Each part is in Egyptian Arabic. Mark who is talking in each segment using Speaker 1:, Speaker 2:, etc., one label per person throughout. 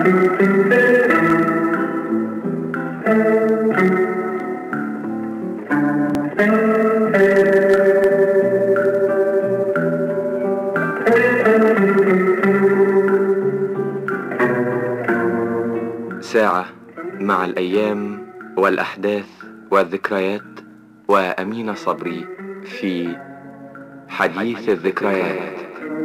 Speaker 1: ساعة مع الأيام والأحداث والذكريات وأمين صبري في حديث الذكريات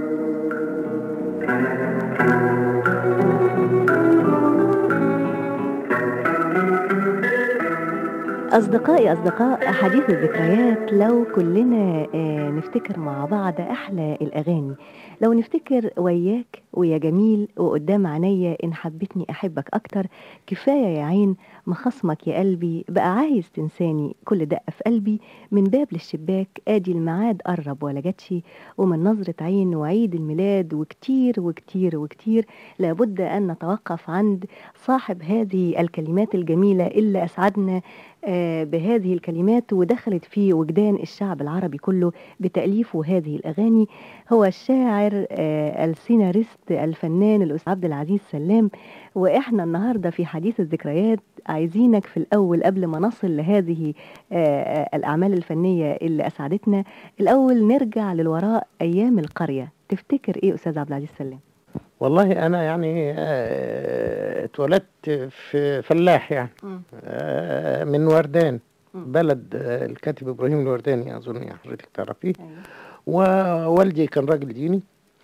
Speaker 2: أصدقائي أصدقاء حديث الذكريات لو كلنا آه، نفتكر مع بعض أحلى الأغاني لو نفتكر وياك ويا جميل وقدام عينيا إن حبتني أحبك أكتر كفاية يا عين مخصمك يا قلبي بقى عايز تنساني كل دقة في قلبي من باب للشباك آدي الميعاد قرب ولا جاتش ومن نظرة عين وعيد الميلاد وكتير وكتير وكتير لابد أن نتوقف عند صاحب هذه الكلمات الجميلة اللي أسعدنا آه، بهذه الكلمات ودخلت في وجدان الشعب العربي كله بتأليفه هذه الأغاني هو الشاعر آه، السيناريست الفنان الأستاذ عبد العزيز سلام وإحنا النهاردة في حديث الذكريات عايزينك في الأول قبل ما نصل لهذه آه، الأعمال الفنية اللي أسعدتنا الأول نرجع للوراء أيام القرية تفتكر إيه أستاذ عبد العزيز سلام؟
Speaker 3: والله انا يعني آه، اتولدت في فلاح يعني آه، من وردان
Speaker 2: مم.
Speaker 3: بلد آه، الكاتب ابراهيم الورداني اظن يا حضرتك تعرفيه
Speaker 2: أيوة.
Speaker 3: ووالدي كان راجل ديني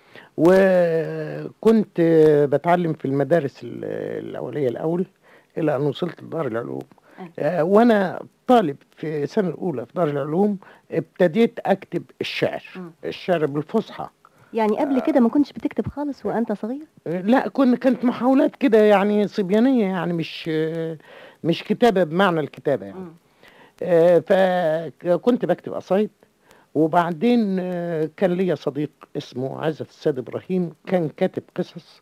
Speaker 3: وكنت آه، بتعلم في المدارس ال- الاوليه الاول الى ان وصلت لدار العلوم
Speaker 2: أيوة.
Speaker 3: آه، وانا طالب في السنه الاولى في دار العلوم ابتديت اكتب الشعر
Speaker 2: مم.
Speaker 3: الشعر بالفصحى
Speaker 2: يعني قبل كده ما كنتش بتكتب خالص وأنت صغير؟
Speaker 3: لا كن كانت محاولات كده يعني صبيانية يعني مش مش كتابة بمعنى الكتابة يعني
Speaker 2: مم.
Speaker 3: آه، فكنت بكتب قصايد وبعدين آه، كان ليا صديق اسمه عزت السيد إبراهيم كان كاتب قصص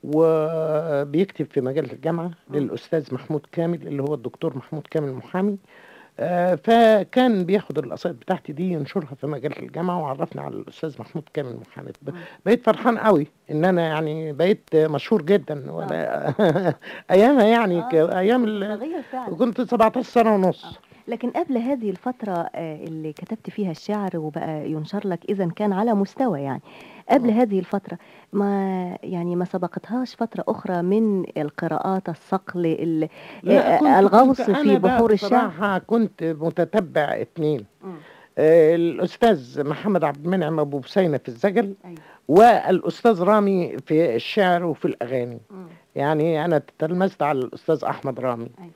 Speaker 3: وبيكتب في مجلة الجامعة للأستاذ محمود كامل اللي هو الدكتور محمود كامل المحامي آه، فكان بياخد القصائد بتاعتي دي ينشرها في مجلة الجامعة وعرفني على الأستاذ محمود كامل المحامي ب- بقيت فرحان قوي إن أنا يعني بقيت مشهور جدا وأنا أيامها يعني ك- أيام ال-
Speaker 2: صغير فعلا
Speaker 3: كنت 17 سنة ونص
Speaker 2: لكن قبل هذه الفترة آه، اللي كتبت فيها الشعر وبقى ينشر لك إذا كان على مستوى يعني قبل هذه الفترة ما يعني ما سبقتهاش فترة أخرى من القراءات الصقل ال-
Speaker 3: لا،
Speaker 2: آه،
Speaker 3: كنت-
Speaker 2: الغوص
Speaker 3: كنت
Speaker 2: في
Speaker 3: أنا بقى
Speaker 2: بحور الشعر
Speaker 3: بصراحة كنت متتبع اتنين
Speaker 2: مم.
Speaker 3: آه، الأستاذ محمد عبد المنعم أبو بسينة في الزجل
Speaker 2: أيوة.
Speaker 3: والأستاذ رامي في الشعر وفي الأغاني
Speaker 2: مم.
Speaker 3: يعني أنا تلمذت على الأستاذ أحمد رامي
Speaker 2: أيوة.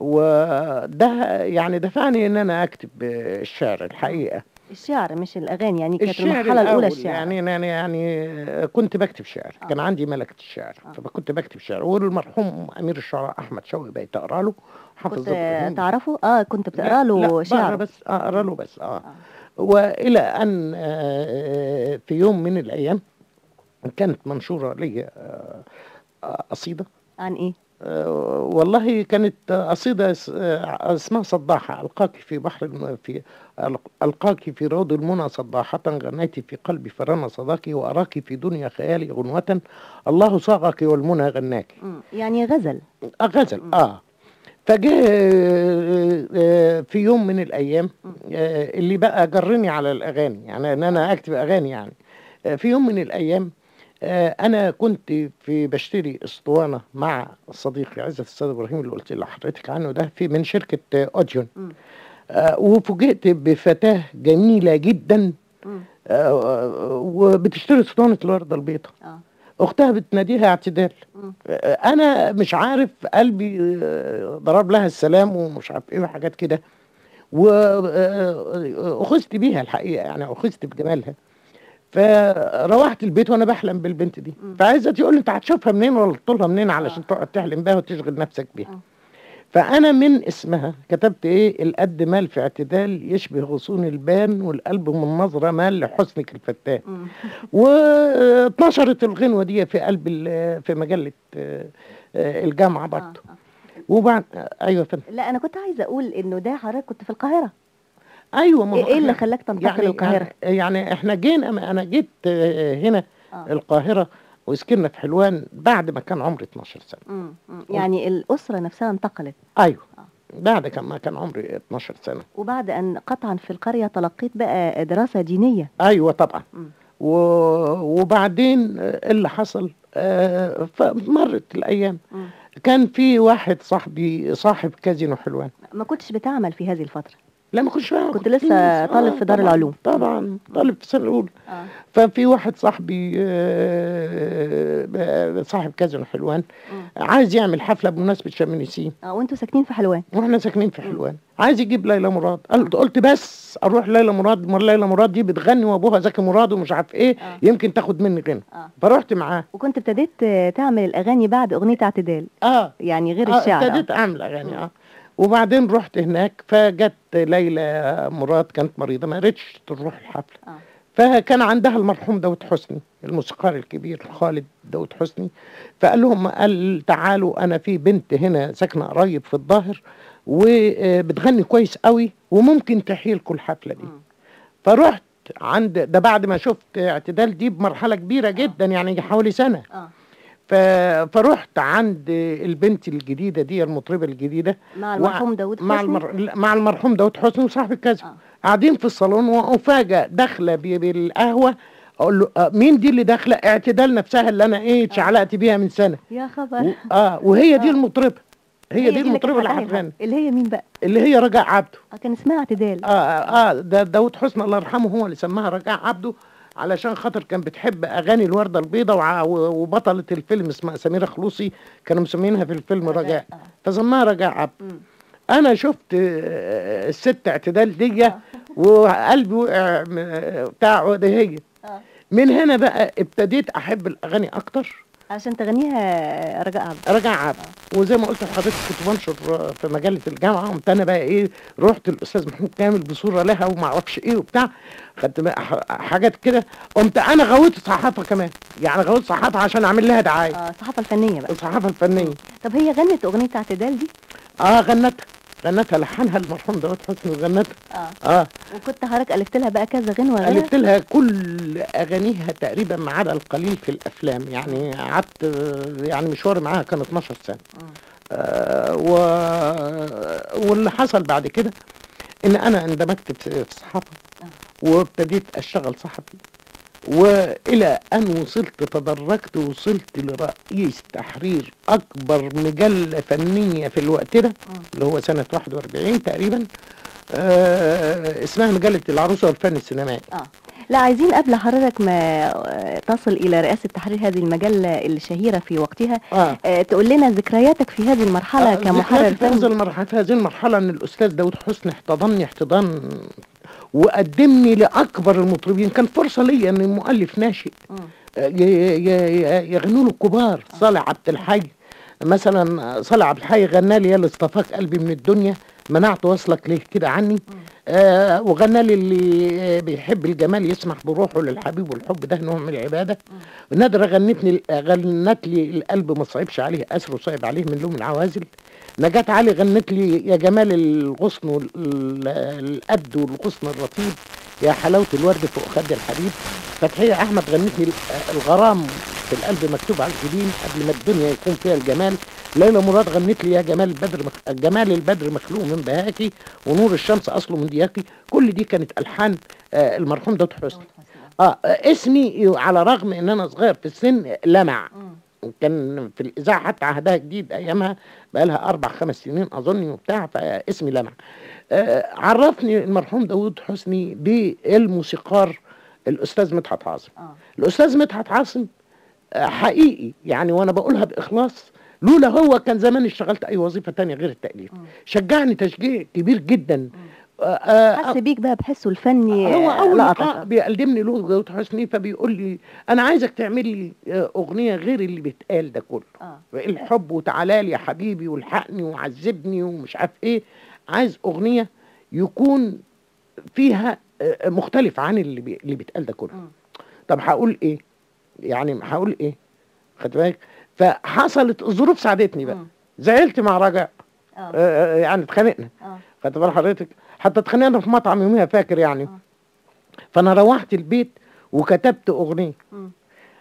Speaker 3: وده يعني دفعني إن أنا أكتب الشعر الحقيقة
Speaker 2: الشعر مش الأغاني يعني كانت
Speaker 3: الشعر
Speaker 2: المرحلة الأولى
Speaker 3: الأول
Speaker 2: الشعر
Speaker 3: يعني يعني يعني كنت بكتب شعر
Speaker 2: آه.
Speaker 3: كان عندي ملكة الشعر
Speaker 2: آه.
Speaker 3: فكنت بكتب شعر والمرحوم أمير الشعراء أحمد شوقي بقيت أقرأ له حافظ
Speaker 2: كنت
Speaker 3: إبراهيم.
Speaker 2: تعرفه؟ اه كنت بتقرا
Speaker 3: لا-
Speaker 2: له
Speaker 3: لا، بقرا
Speaker 2: شعر
Speaker 3: بس آه، اقرا له بس اه
Speaker 2: آه.
Speaker 3: والى ان آه، في يوم من الايام كانت منشوره لي آه، آه، قصيده
Speaker 2: عن إيه؟
Speaker 3: آه، والله كانت قصيده اس- آه، اسمها صداحه القاك في بحر الم- في القاك في روض المنى صداحه غنيت في قلبي فرن صداك واراك في دنيا خيالي غنوه الله صاغك والمنى غناك
Speaker 2: مم. يعني غزل
Speaker 3: آه، غزل اه فجاء آه، آه، في يوم من الايام آه، اللي بقى جرني على الاغاني يعني ان انا اكتب اغاني يعني آه، في يوم من الايام آه، انا كنت في بشتري اسطوانه مع صديقي عزت السيد ابراهيم اللي قلت لحضرتك عنه ده في من شركه آه، اوديون
Speaker 2: مم.
Speaker 3: آه، وفوجئت بفتاه جميله جدا
Speaker 2: مم.
Speaker 3: آه، وبتشتري اسطوانه الورده البيضاء
Speaker 2: اه
Speaker 3: اختها بتناديها اعتدال
Speaker 2: مم.
Speaker 3: انا مش عارف قلبي آه، ضرب لها السلام ومش عارف ايه وحاجات كده واخذت بيها الحقيقه يعني اخذت بجمالها فروحت البيت وانا بحلم بالبنت دي
Speaker 2: مم.
Speaker 3: فعايزه يقول لي انت هتشوفها منين ولا تطولها منين علشان تقعد تحلم بيها وتشغل نفسك بيها فانا من اسمها كتبت ايه القد مال في اعتدال يشبه غصون البان والقلب من نظره مال لحسنك الفتان
Speaker 2: مم.
Speaker 3: واتنشرت الغنوه دي في قلب ال- في مجله آه، آه، الجامعه برضه
Speaker 2: آه.
Speaker 3: وبعد آه، ايوه يا فندم
Speaker 2: لا انا كنت عايزه اقول انه ده حضرتك كنت في القاهره
Speaker 3: ايوه ما
Speaker 2: ايه
Speaker 3: هو
Speaker 2: إيه اللي
Speaker 3: إحنا-
Speaker 2: خلاك تنتقل
Speaker 3: يعني
Speaker 2: للقاهره
Speaker 3: يعني, يعني احنا جينا انا جيت آه، هنا
Speaker 2: آه.
Speaker 3: القاهره وسكننا في حلوان بعد ما كان عمري 12 سنه
Speaker 2: مم. مم. يعني الأسرة نفسها انتقلت
Speaker 3: ايوه
Speaker 2: آه.
Speaker 3: بعد كان ما كان عمري 12 سنه
Speaker 2: وبعد أن قطعا في القرية تلقيت بقى دراسة دينية
Speaker 3: ايوه طبعا
Speaker 2: مم.
Speaker 3: و... وبعدين آه، اللي حصل آه، فمرت الايام
Speaker 2: مم.
Speaker 3: كان في واحد صاحبي صاحب كازينو حلوان
Speaker 2: ما كنتش بتعمل في هذه الفترة
Speaker 3: لا ما كنتش فاهم
Speaker 2: كنت لسه طالب في دار
Speaker 3: طبعاً-
Speaker 2: العلوم.
Speaker 3: طبعا طالب في السنه الاولى
Speaker 2: آه.
Speaker 3: ففي واحد صاحبي آه، صاحب كازينو حلوان
Speaker 2: مم.
Speaker 3: عايز يعمل حفله بمناسبه شم النسيم
Speaker 2: اه وانتوا ساكنين في حلوان
Speaker 3: واحنا ساكنين في حلوان عايز يجيب ليلى مراد قلت قلت بس اروح ليلى مراد مر ليلى مراد دي بتغني وابوها زكي مراد ومش عارف ايه
Speaker 2: آه.
Speaker 3: يمكن تاخد مني غنى
Speaker 2: آه.
Speaker 3: فرحت معاه
Speaker 2: وكنت ابتديت آه، تعمل الأغاني بعد أغنية اعتدال
Speaker 3: اه
Speaker 2: يعني غير
Speaker 3: آه،
Speaker 2: الشعر آه.
Speaker 3: ابتديت اعمل اغاني اه وبعدين رحت هناك فجت ليلى مراد كانت مريضه ما قدرتش تروح الحفله
Speaker 2: آه.
Speaker 3: فكان عندها المرحوم داود حسني الموسيقار الكبير خالد داود حسني فقال لهم قال تعالوا انا في بنت هنا ساكنه قريب في الظاهر وبتغني كويس قوي وممكن تحيي لكم الحفله دي
Speaker 2: مم.
Speaker 3: فرحت عند ده بعد ما شفت اعتدال دي بمرحله كبيره جدا يعني يجي حوالي سنه
Speaker 2: اه
Speaker 3: ف... فرحت عند البنت الجديده دي المطربه الجديده
Speaker 2: مع المرحوم داود
Speaker 3: مع
Speaker 2: حسني
Speaker 3: المر... لا، مع المرحوم داود حسني وصاحب الكذب
Speaker 2: آه.
Speaker 3: قاعدين في الصالون وافاجئ داخله بي- بالقهوه اقول له آه مين دي اللي داخله اعتدال نفسها اللي انا ايه اتشعلقت بيها من سنه
Speaker 2: يا
Speaker 3: و...
Speaker 2: خبر
Speaker 3: اه وهي دي
Speaker 2: آه.
Speaker 3: المطربه هي, دي
Speaker 2: اللي
Speaker 3: المطربه
Speaker 2: كانت
Speaker 3: اللي
Speaker 2: هتغني
Speaker 3: هتغني
Speaker 2: اللي هي مين بقى
Speaker 3: اللي هي رجاء عبده
Speaker 2: آه، كان اسمها اعتدال
Speaker 3: اه اه ده داود حسني الله يرحمه هو اللي سماها رجاء عبده علشان خاطر كان بتحب اغاني الورده البيضاء وع- و- وبطله الفيلم اسمها سميره خلوصي كانوا مسمينها في الفيلم رجاء
Speaker 2: آه.
Speaker 3: فسماها رجاء عبده
Speaker 2: مم.
Speaker 3: انا شفت آه، الست اعتدال دي
Speaker 2: آه.
Speaker 3: وقلبي وقع م- بتاع ده هي
Speaker 2: آه.
Speaker 3: من هنا بقى ابتديت احب الاغاني اكتر
Speaker 2: عشان تغنيها رجاء عبد
Speaker 3: رجع عبد وزي ما قلت لحضرتك كنت بنشر في مجله الجامعه قمت انا بقى ايه رحت الاستاذ محمود كامل بصوره لها وما اعرفش ايه وبتاع خدت بقى ح- حاجات كده قمت انا غويت صحافه كمان يعني غويت صحافه عشان اعمل لها دعايه
Speaker 2: اه الصحافه الفنيه بقى
Speaker 3: الصحافه الفنيه
Speaker 2: طب هي غنت اغنيه اعتدال دي
Speaker 3: اه غنتها غنتها لحنها المرحوم داود حسني وغنتها
Speaker 2: اه
Speaker 3: اه
Speaker 2: وكنت حضرتك الفت لها بقى كذا غنوه غيرها
Speaker 3: ألفت لها كل أغانيها تقريبا ما عدا القليل في الأفلام يعني قعدت آه، يعني مشواري معاها كان 12 سنة
Speaker 2: مم.
Speaker 3: آه و... واللي حصل بعد كده إن أنا اندمجت في في الصحافة وابتديت أشتغل صحفي وإلى أن وصلت تدرجت وصلت لرئيس تحرير أكبر مجلة فنية في الوقت ده
Speaker 2: مم.
Speaker 3: اللي هو سنة 41 تقريبا آه اسمها مجلة العروسة والفن السينمائي
Speaker 2: اه لا عايزين قبل حضرتك ما آه، تصل الى رئاسه تحرير هذه المجله الشهيره في وقتها
Speaker 3: اه
Speaker 2: آه، تقول لنا ذكرياتك في هذه المرحله
Speaker 3: آه،
Speaker 2: كمحرر
Speaker 3: ذكرياتي في هذه
Speaker 2: فني
Speaker 3: المرحلة في هذه المرحلة ان الاستاذ داود حسني احتضنني احتضان وقدمني لاكبر المطربين كان فرصة ليا ان مؤلف ناشئ
Speaker 2: مم.
Speaker 3: آه، ي- ي- ي- يغنوا له الكبار صالح عبد الحي مثلا صالح عبد الحي غنى لي يا اللي اصطفاك قلبي من الدنيا منعت وصلك ليه كده عني آه وغنى لي اللي آه، بيحب الجمال يسمح بروحه للحبيب والحب ده نوع من العباده نادرة غنتني غنت لي القلب ما صعبش عليه اسر وصعب عليه من لوم العوازل نجاة علي غنت لي يا جمال الغصن والقد والغصن الرطيب يا حلاوة الورد فوق خد الحبيب فتحية أحمد غنت لي الغرام في القلب مكتوب على الجبين قبل ما الدنيا يكون فيها الجمال ليلى مراد غنت لي يا جمال البدر مخ... جمال البدر مخلوق من بهاكي ونور الشمس أصله من دياكي كل دي كانت ألحان آه، المرحوم داود حسني اه آه، اسمي على رغم ان انا صغير في السن لمع
Speaker 2: مم.
Speaker 3: كان في الاذاعه حتى عهدها جديد ايامها بقى لها اربع خمس سنين اظن وبتاع فاسمي لمع آه عرفني المرحوم داود حسني بالموسيقار الاستاذ مدحت عاصم
Speaker 2: اه
Speaker 3: الاستاذ مدحت عاصم آه حقيقي يعني وانا بقولها باخلاص لولا هو كان زمان اشتغلت اي وظيفه تانية غير التاليف
Speaker 2: مم.
Speaker 3: شجعني تشجيع كبير جدا آه آه
Speaker 2: حس بيك بقى بحسه الفني
Speaker 3: هو
Speaker 2: آه،
Speaker 3: اول
Speaker 2: لقطك
Speaker 3: لقاء بيقدمني له داود حسني فبيقول لي انا عايزك تعمل لي آه، اغنيه غير اللي بيتقال ده كله
Speaker 2: اه
Speaker 3: الحب وتعالى لي يا حبيبي والحقني وعذبني ومش عارف ايه عايز اغنيه يكون فيها آه، مختلف عن اللي بي... اللي بيتقال ده كله
Speaker 2: مم.
Speaker 3: طب هقول ايه يعني هقول ايه خد بالك فحصلت الظروف ساعدتني بقى
Speaker 2: مم.
Speaker 3: زعلت مع رجاء
Speaker 2: اه
Speaker 3: آه، يعني اتخانقنا
Speaker 2: اه
Speaker 3: خدت بال حضرتك حتى اتخانقنا في مطعم يوميها فاكر يعني
Speaker 2: آه.
Speaker 3: فانا روحت البيت وكتبت اغنيه
Speaker 2: مم.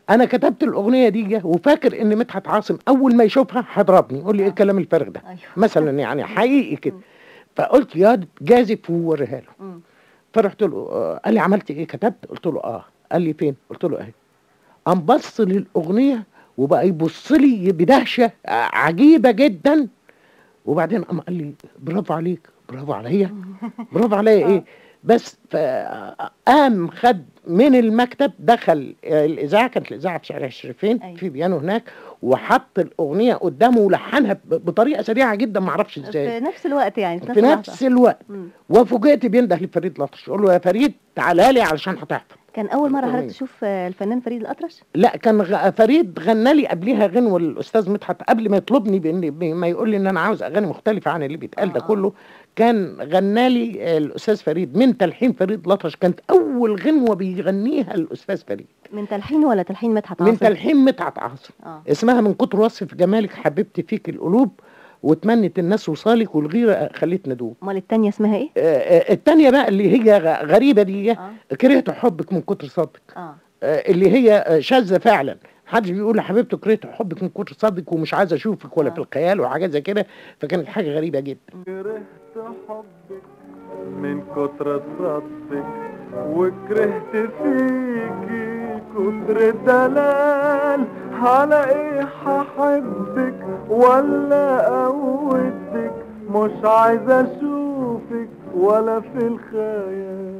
Speaker 3: انا كتبت الاغنيه دي وفاكر ان مدحت عاصم اول ما يشوفها هيضربني يقول لي ايه الكلام الفارغ ده
Speaker 2: ايوه
Speaker 3: مثلا يعني حقيقي كده
Speaker 2: مم.
Speaker 3: فقلت يا جازف ووريها له
Speaker 2: مم.
Speaker 3: فرحت له آه، قال لي عملت ايه كتبت قلت له اه قال لي فين قلت له اهي قام بص للاغنيه وبقى يبص لي بدهشه آه، عجيبه جدا وبعدين قام قال لي برافو عليك برافو عليا برافو عليا ايه بس فقام خد من المكتب دخل آه، الاذاعه كانت الاذاعه في شارع الشريفين
Speaker 2: أيوة.
Speaker 3: في بيانو هناك وحط الاغنيه قدامه ولحنها ب- بطريقه سريعه جدا ما اعرفش ازاي
Speaker 2: في نفس الوقت يعني
Speaker 3: في
Speaker 2: اللحظة.
Speaker 3: نفس الوقت
Speaker 2: مم.
Speaker 3: وفوجئت بينده لفريد الأطرش يقول له يا فريد تعالى لي علشان هتحفظ
Speaker 2: كان اول مره حضرتك
Speaker 3: الأغنية.
Speaker 2: تشوف آه، الفنان فريد الاطرش
Speaker 3: لا كان غ- فريد غنى لي قبلها غنوه الاستاذ مدحت قبل ما يطلبني بان ب- ما يقول لي ان انا عاوز اغاني مختلفه عن اللي بيتقال ده
Speaker 2: آه.
Speaker 3: كله كان غنى لي آه، الاستاذ فريد من تلحين فريد الأطرش كانت اول غنوه بيغنيها الاستاذ فريد
Speaker 2: من تلحين ولا تلحين مدحت
Speaker 3: من
Speaker 2: عاصم
Speaker 3: تلحين مدحت عاصم
Speaker 2: اه
Speaker 3: اسمها من كتر وصف جمالك حببت فيك القلوب وتمنت الناس وصالك والغيره خليتنا ندوب
Speaker 2: امال التانية اسمها ايه
Speaker 3: آه، آه، التانية بقى اللي هي غ- غريبة دي
Speaker 2: اه
Speaker 3: كرهت حبك من كتر صدق
Speaker 2: اه
Speaker 3: آه، اللي هي آه، شاذة فعلا محدش بيقول لحبيبته كرهت حبك من كتر صدق ومش عايز اشوفك ولا
Speaker 2: آه.
Speaker 3: في الخيال وحاجات زي كده فكانت حاجة غريبة جدا
Speaker 4: كرهت حبك من كتر صدك وكرهت فيكي كتر دلال على ايه هحبك ولا اودك مش عايز اشوفك ولا في الخيال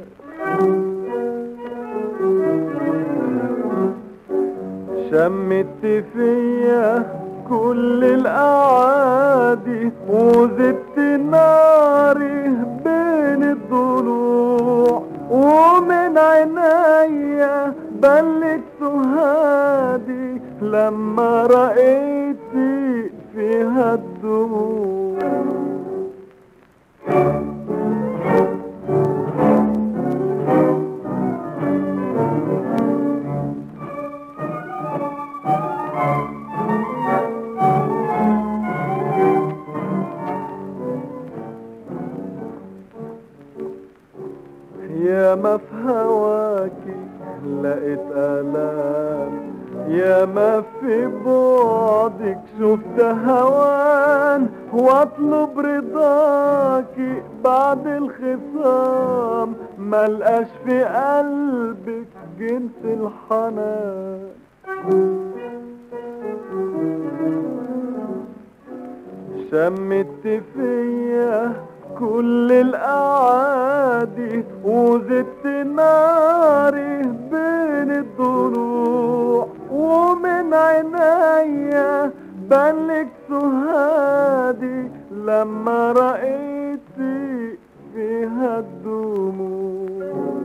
Speaker 4: شمت فيا كل الاعادي وزدت ناري بين الضلوع ومن عينيا بلت سهادي لما رأيتي فيها الدموع يا ما في هواكي لقيت آلام يا ما في بعدك شفت هوان واطلب رضاكي بعد الخصام ملقاش في قلبك جنس الحنان شمت فيا كل الاعادي وزدت ناري بين الضلوع ومن عينيا بلك سهادي لما رأيتي فيها الدموع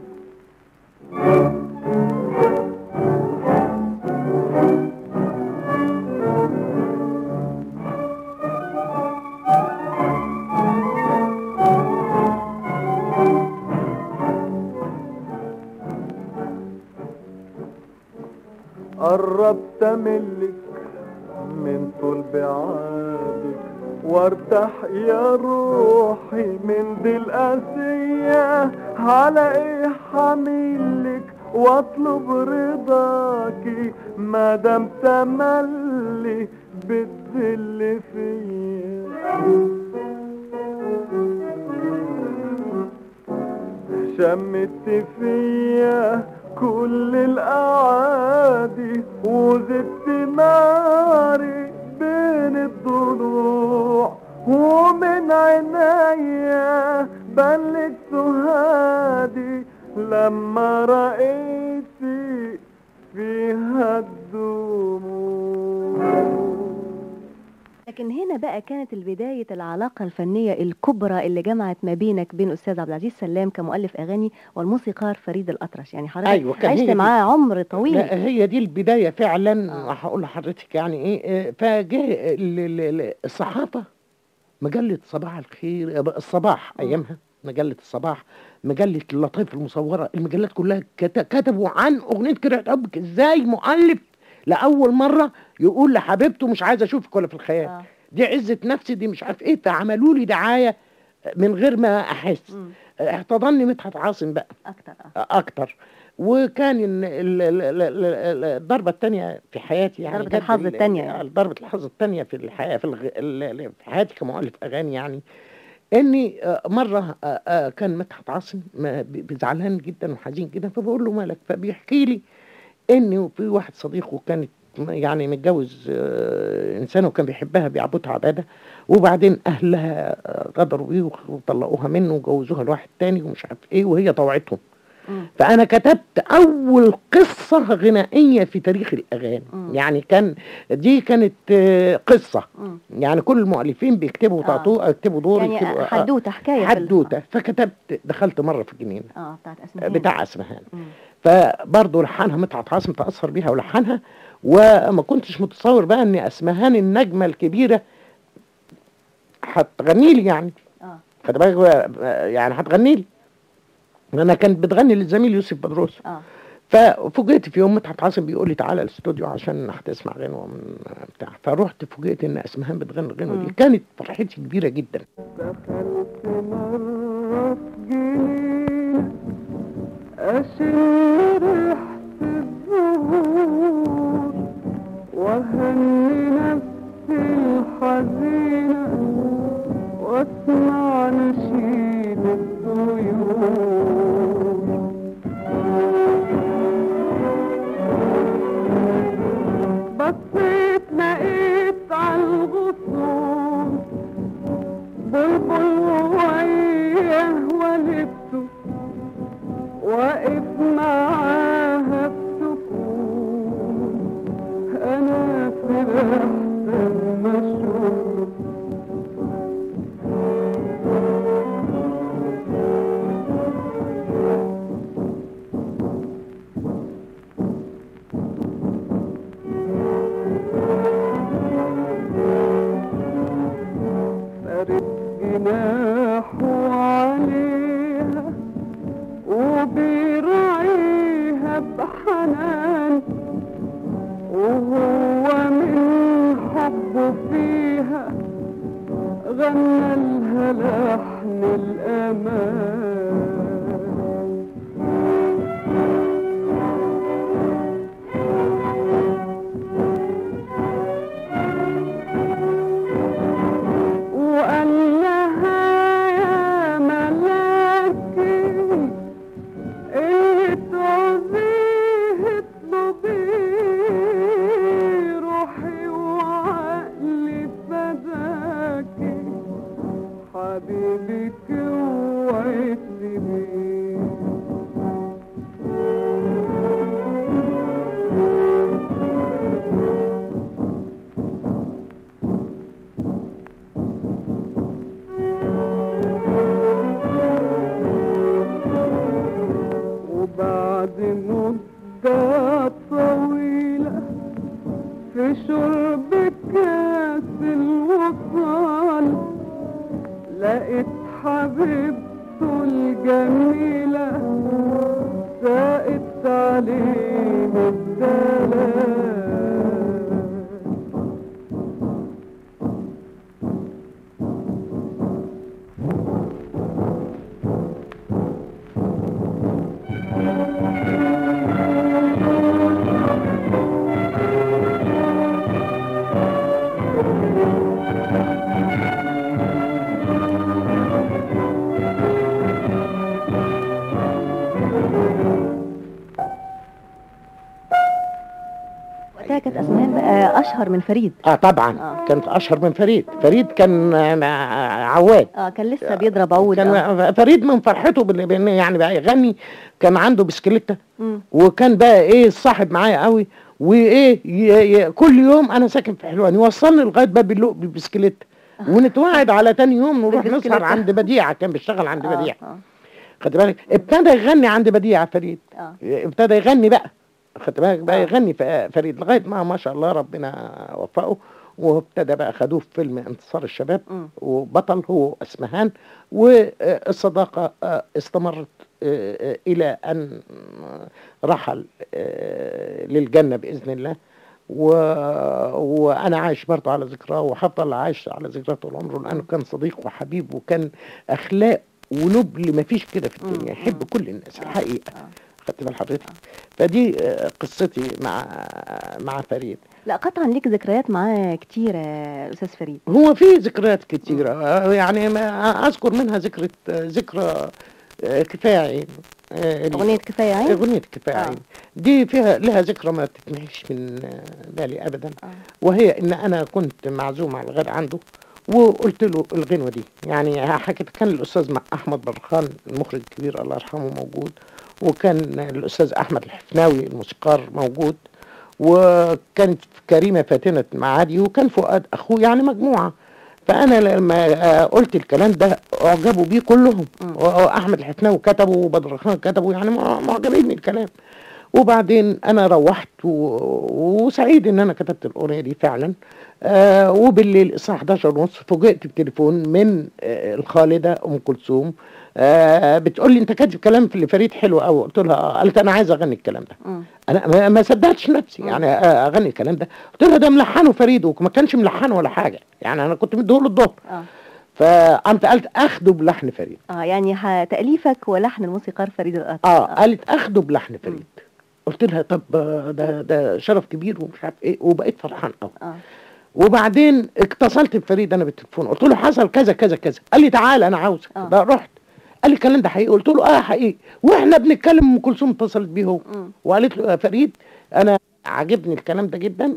Speaker 4: قربت املك من طول بعادك وارتاح يا روحي من دي القاسية على ايه حميلك واطلب رضاكي ما دام تملي بتذل فيا شمت فيا كل الاعادي وزدت ناري بين الضلوع ومن عينيا بلك سهادي لما رأيتي فيها الدموع
Speaker 2: لكن هنا بقى كانت البداية العلاقة الفنية الكبرى اللي جمعت ما بينك بين أستاذ عبد العزيز سلام كمؤلف أغاني والموسيقار فريد الأطرش يعني حضرتك
Speaker 3: أيوة، كان هي
Speaker 2: عشت
Speaker 3: دي.
Speaker 2: معاه عمر طويل
Speaker 3: لا هي دي البداية فعلا
Speaker 2: آه.
Speaker 3: وهقول لحضرتك يعني ايه آه، فجه ال- ال- ال- الصحافة مجلة صباح الخير آه، الصباح
Speaker 2: مم.
Speaker 3: أيامها مجلة الصباح مجلة اللطيف المصورة المجلات كلها كت- كتبوا عن أغنية كرهت حبك ازاي مؤلف لأول مرة يقول لحبيبته مش عايز أشوفك ولا في الخيال
Speaker 2: آه.
Speaker 3: دي عزة نفسي دي مش عارف ايه فعملوا لي دعاية من غير ما أحس
Speaker 2: مم.
Speaker 3: احتضني مدحت عاصم بقى
Speaker 2: أكتر آه.
Speaker 3: اكتر وكان ال- ال- ال- ال- ال- الضربة الثانية في حياتي يعني
Speaker 2: ضربة
Speaker 3: كانت
Speaker 2: الحظ
Speaker 3: ال-
Speaker 2: التانية يعني.
Speaker 3: ضربة الحظ الثانية في الحياة في, الغ... ال- ال- في حياتي كمؤلف أغاني يعني إني آه، مرة آه، آه، كان مدحت عاصم ما- ب- ب- زعلان جدا وحزين جدا فبقول له مالك فبيحكي لي إنه في واحد صديقه كانت يعني متجوز آه، إنسانة وكان بيحبها بيعبدها عبادة وبعدين أهلها آه، غدروا بيه وطلقوها منه وجوزوها لواحد تاني ومش عارف إيه وهي طوعتهم
Speaker 2: مم.
Speaker 3: فأنا كتبت أول قصة غنائية في تاريخ الأغاني
Speaker 2: مم.
Speaker 3: يعني كان دي كانت آه، قصة
Speaker 2: مم.
Speaker 3: يعني كل المؤلفين بيكتبوا
Speaker 2: آه.
Speaker 3: تعطوه يكتبوا دور
Speaker 2: يعني
Speaker 3: يكتبوا آه،
Speaker 2: حدوته حكايه في ال-
Speaker 3: حدوتة فكتبت دخلت مرة في الجنينة
Speaker 2: اه بتاعت اسمها
Speaker 3: بتاع اسمهان
Speaker 2: مم.
Speaker 3: فبرضه لحنها مدحت عاصم تأثر بيها ولحنها وما كنتش متصور بقى ان اسمهان النجمة الكبيرة هتغني لي يعني
Speaker 2: اه
Speaker 3: خد بالك آه، يعني هتغني لي انا كانت بتغني للزميل يوسف بدروس
Speaker 2: اه
Speaker 3: ففوجئت في يوم مدحت عاصم بيقول لي تعالى الاستوديو عشان هتسمع غنوه من بتاع فرحت فوجئت ان اسمهان بتغني الغنوه
Speaker 2: مم.
Speaker 3: دي كانت فرحتي كبيره جدا
Speaker 4: دخلت مرة في جنينة أشم ريحة الزهور وأهني نفسي الحزينة وأسمع نشيد الطيور بصيت لقيت عالغصون بلبل وهيه ولبته واقف معاها بسكون انا فرحت لما اشوف فرد جناحه عليها وبيراعيها بحنان وهو من حبه فيها غنى لها لحن الأمان وقال لها يا ملاكي اللي تعوزيه اطلبيه روحي وعقلي فداكي حبيبك اوعي تسيبيه وبعد مدة طويلة في شرب كاس الوصال لقيت حبيبته الجميلة ساقت عليه الدلال
Speaker 2: وقتها كانت اسمهان بقى اشهر من فريد
Speaker 3: اه طبعا
Speaker 2: آه.
Speaker 3: كانت اشهر من فريد فريد كان آه، مع- عواد
Speaker 2: اه كان لسه بيضرب عود آه.
Speaker 3: كان فريد من فرحته بال- بان يعني بقى يغني كان عنده بسكليته
Speaker 2: مم.
Speaker 3: وكان بقى ايه صاحب معايا قوي وايه ي- ي- كل يوم انا ساكن في حلوان يوصلني لغايه باب اللوق بالبسكليت ونتوعد على تاني يوم نروح
Speaker 2: بالبسكليتة.
Speaker 3: نسهر عند بديعه كان بيشتغل عند
Speaker 2: آه،
Speaker 3: بديعه
Speaker 2: آه.
Speaker 3: خد بالك ابتدى يغني عند بديعه فريد
Speaker 2: اه
Speaker 3: ابتدى يغني بقى خد بالك بقى
Speaker 2: آه.
Speaker 3: يغني ف- فريد لغايه ما ما شاء الله ربنا وفقه وابتدى بقى خدوه في فيلم انتصار الشباب
Speaker 2: مم.
Speaker 3: وبطل هو اسمهان والصداقه آه، استمرت آه، آه، الى ان رحل آه، للجنه باذن الله و... وانا عايش برضه على ذكراه وهفضل عايش على ذكراه طول عمره لانه كان صديق وحبيب وكان اخلاق ونبل ما فيش كده في الدنيا
Speaker 2: مم.
Speaker 3: يحب كل الناس
Speaker 2: آه.
Speaker 3: الحقيقه
Speaker 2: آه.
Speaker 3: خدت بال حضرتك فدي آه، قصتي مع مع فريد
Speaker 2: لا قطعا ليك ذكريات معاه كتيرة يا أستاذ فريد
Speaker 3: هو في ذكريات كتيرة آه، يعني ما أذكر منها ذكرى ذكرى آه، كفاية عين آه،
Speaker 2: أغنية كفاية عين
Speaker 3: أغنية كفاية
Speaker 2: آه.
Speaker 3: عين دي فيها لها ذكرى ما تتمحيش من آه، بالي أبدا
Speaker 2: آه.
Speaker 3: وهي إن أنا كنت معزوم على الغد عنده وقلت له الغنوة دي يعني حكيت كان الأستاذ مع أحمد برخان المخرج الكبير الله يرحمه موجود وكان الأستاذ أحمد الحفناوي الموسيقار موجود وكانت كريمة فاتنة معادي وكان فؤاد أخوه يعني مجموعة فأنا لما آه، قلت الكلام ده أعجبوا بيه كلهم
Speaker 2: مم.
Speaker 3: وأحمد الحفناوي كتبه وبدر خان كتبه يعني مع- معجبين بالكلام وبعدين انا روحت و... وسعيد ان انا كتبت الاغنيه دي فعلا آه وبالليل الساعه 11 ونص فوجئت بتليفون من آه الخالده ام كلثوم آه بتقول لي انت كاتب كلام في اللي فريد حلو قوي قلت لها آه. قالت انا عايز اغني الكلام ده
Speaker 2: مم.
Speaker 3: انا ما- ما صدقتش نفسي يعني آه، اغني الكلام ده قلت لها ده ملحنه فريد وما كانش ملحنه ولا حاجه يعني انا كنت مديهوله الظهر
Speaker 2: اه
Speaker 3: فقمت قالت اخده بلحن فريد
Speaker 2: اه يعني ه- تأليفك ولحن الموسيقار فريد الأطرش
Speaker 3: اه قالت اخده بلحن فريد قلت لها طب آه، ده ده شرف كبير ومش عارف ايه وبقيت فرحان قوي
Speaker 2: اه
Speaker 3: وبعدين اتصلت بفريد انا بالتليفون قلت له حصل كذا كذا كذا قال لي تعالى انا عاوزك
Speaker 2: آه.
Speaker 3: ده رحت قال لي الكلام ده حقيقي قلت له اه حقيقي واحنا بنتكلم ام كلثوم اتصلت بيه هو
Speaker 2: مم.
Speaker 3: وقالت له يا فريد انا عاجبني الكلام ده جدا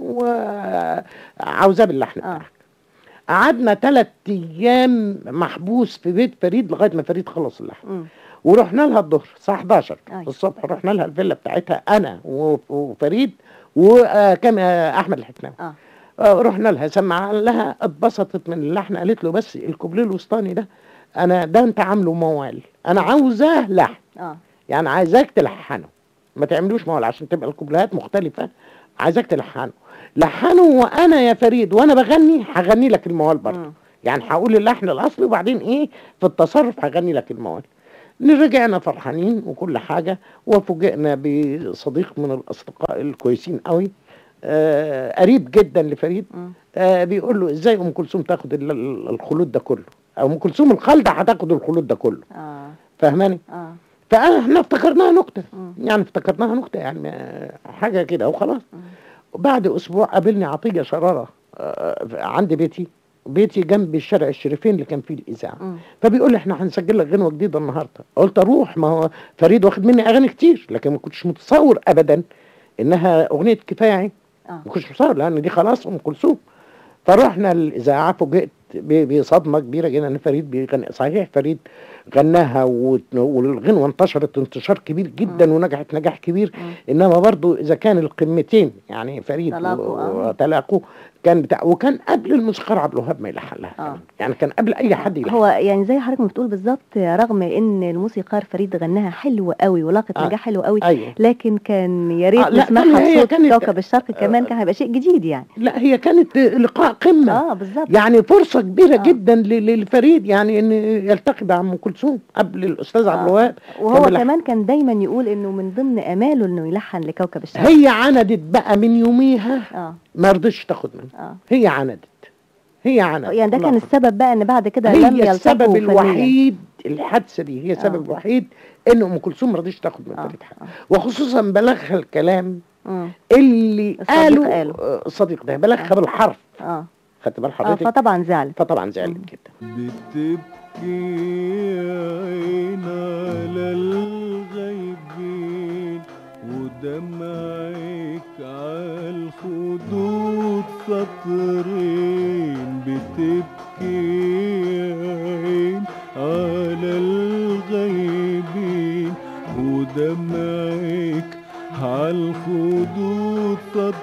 Speaker 3: وعاوزاه باللحن
Speaker 2: آه.
Speaker 3: بتاعك قعدنا ثلاث ايام محبوس في بيت فريد لغايه ما فريد خلص اللحن
Speaker 2: مم.
Speaker 3: ورحنا لها الظهر الساعه 11
Speaker 2: أيوة.
Speaker 3: الصبح رحنا لها الفيلا بتاعتها انا و- وفريد وكان احمد الحكناوي
Speaker 2: اه
Speaker 3: آه، رحنا لها سمع لها اتبسطت من اللحن قالت له بس الكوبليه الوسطاني ده انا ده انت عامله موال انا عاوزاه لحن
Speaker 2: اه
Speaker 3: يعني عايزاك تلحنه ما تعملوش موال عشان تبقى الكوبليهات مختلفه عايزاك تلحنه لحنه وانا يا فريد وانا بغني هغني لك الموال برضه
Speaker 2: مم.
Speaker 3: يعني هقول اللحن الاصلي وبعدين ايه في التصرف هغني لك الموال رجعنا فرحانين وكل حاجه وفوجئنا بصديق من الاصدقاء الكويسين قوي آه قريب جدا لفريد
Speaker 2: مم.
Speaker 3: آه بيقول له ازاي ام كلثوم تاخد ال- ال- الخلود ده كله ام كلثوم الخالده هتاخد الخلود ده كله
Speaker 2: اه
Speaker 3: فاهماني
Speaker 2: اه
Speaker 3: فاحنا افتكرناها نكته
Speaker 2: مم.
Speaker 3: يعني افتكرناها نكته يعني ما- حاجه كده وخلاص
Speaker 2: مم.
Speaker 3: بعد اسبوع قابلني عطيه شراره آه، عند بيتي بيتي جنب الشارع الشريفين اللي كان فيه الاذاعه
Speaker 2: مم.
Speaker 3: فبيقول لي احنا هنسجل لك غنوه جديده النهارده قلت اروح ما هو فريد واخد مني اغاني كتير لكن ما كنتش متصور ابدا انها اغنيه كفايه عين
Speaker 2: اه
Speaker 3: ما كنتش متصور لان دي خلاص ام كلثوم فرحنا الاذاعه فوجئت ب- بصدمه كبيره جدا ان فريد بيغني صحيح فريد غناها وت- والغنوه انتشرت انتشار كبير جدا ونجحت نجاح كبير
Speaker 2: مم.
Speaker 3: انما برضو اذا كان القمتين يعني فريد
Speaker 2: تلاقوا، آه.
Speaker 3: وتلاقوا كان بتاع وكان قبل الموسيقار عبد الوهاب ما يلحن لها
Speaker 2: آه.
Speaker 3: كمان. يعني كان قبل اي حد يلحن
Speaker 2: هو يعني زي حضرتك ما بتقول بالظبط رغم ان الموسيقار فريد غناها حلو قوي ولاقت
Speaker 3: آه.
Speaker 2: نجاح حلو قوي
Speaker 3: ايوه
Speaker 2: لكن كان يا ريت
Speaker 3: آه، لا،
Speaker 2: نسمعها
Speaker 3: كان هي
Speaker 2: بصوت
Speaker 3: كانت-
Speaker 2: كوكب الشرق كمان
Speaker 3: آه.
Speaker 2: كان هيبقى شيء جديد يعني
Speaker 3: لا هي كانت لقاء قمه
Speaker 2: اه بالظبط
Speaker 3: يعني فرصة كبيرة
Speaker 2: آه.
Speaker 3: جدا ل- للفريد يعني ان يلتقي بأم كلثوم قبل الأستاذ عبد
Speaker 2: آه.
Speaker 3: الوهاب
Speaker 2: وهو
Speaker 3: بيلحن.
Speaker 2: كمان كان دايما يقول انه من ضمن اماله انه يلحن لكوكب الشرق
Speaker 3: هي عندت بقى من يوميها
Speaker 2: اه
Speaker 3: ما رضيش تاخد منه
Speaker 2: اه
Speaker 3: هي عندت هي عندت
Speaker 2: يعني ده
Speaker 3: الله
Speaker 2: كان
Speaker 3: يرحمها.
Speaker 2: السبب بقى ان بعد كده لم
Speaker 3: هي
Speaker 2: يلتقوا
Speaker 3: السبب
Speaker 2: فنياً.
Speaker 3: الوحيد الحادثة دي هي السبب
Speaker 2: آه.
Speaker 3: الوحيد ان ام كلثوم ما رضيش تاخد من
Speaker 2: آه.
Speaker 3: فريد حاجة
Speaker 2: آه.
Speaker 3: وخصوصا بلغها الكلام
Speaker 2: مم.
Speaker 3: اللي
Speaker 2: الصديق
Speaker 3: قاله
Speaker 2: قاله.
Speaker 3: آه، الصديق ده بلغها
Speaker 2: آه.
Speaker 3: بالحرف
Speaker 2: اه
Speaker 3: خدت بال
Speaker 2: اه
Speaker 3: حضرتك
Speaker 2: فطبعا زعلت
Speaker 3: فطبعا زعلت
Speaker 2: مم.
Speaker 3: جدا
Speaker 4: بتبكي عين على الغيبين ودمعك على الخدود سطرين بتبكي عين على الغيبين ودمعك على الخدود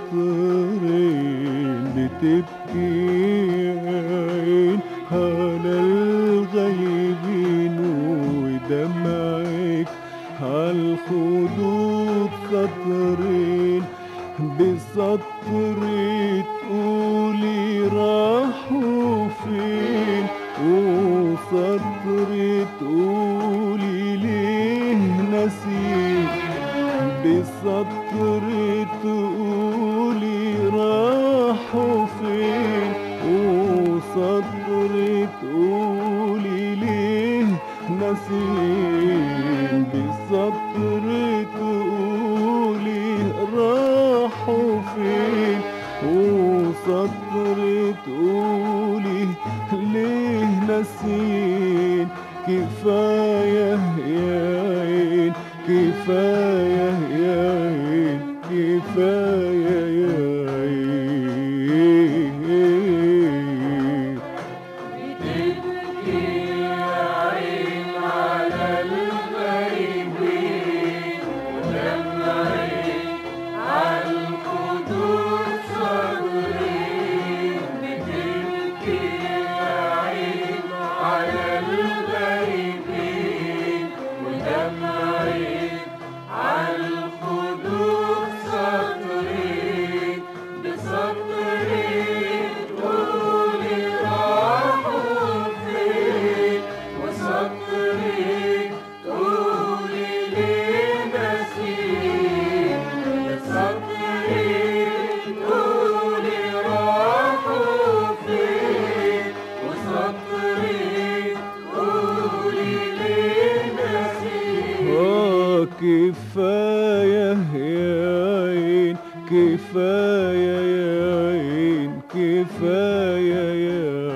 Speaker 4: سطرين بتبكي عين على الغيبين ودمعك على الخدود سطرين بسطر تقولي راحوا فين وسطر تقولي ليه نسيت بسطر تقولي راحوا فين وسطر تقولي ليه نسيت بسطر تقولي فين وسطر تقولي ليه ناسين كفاية يا عين كفاية يا عين كفاية يا عين آه كفاية يا عين كفاية يا عين كفاية يا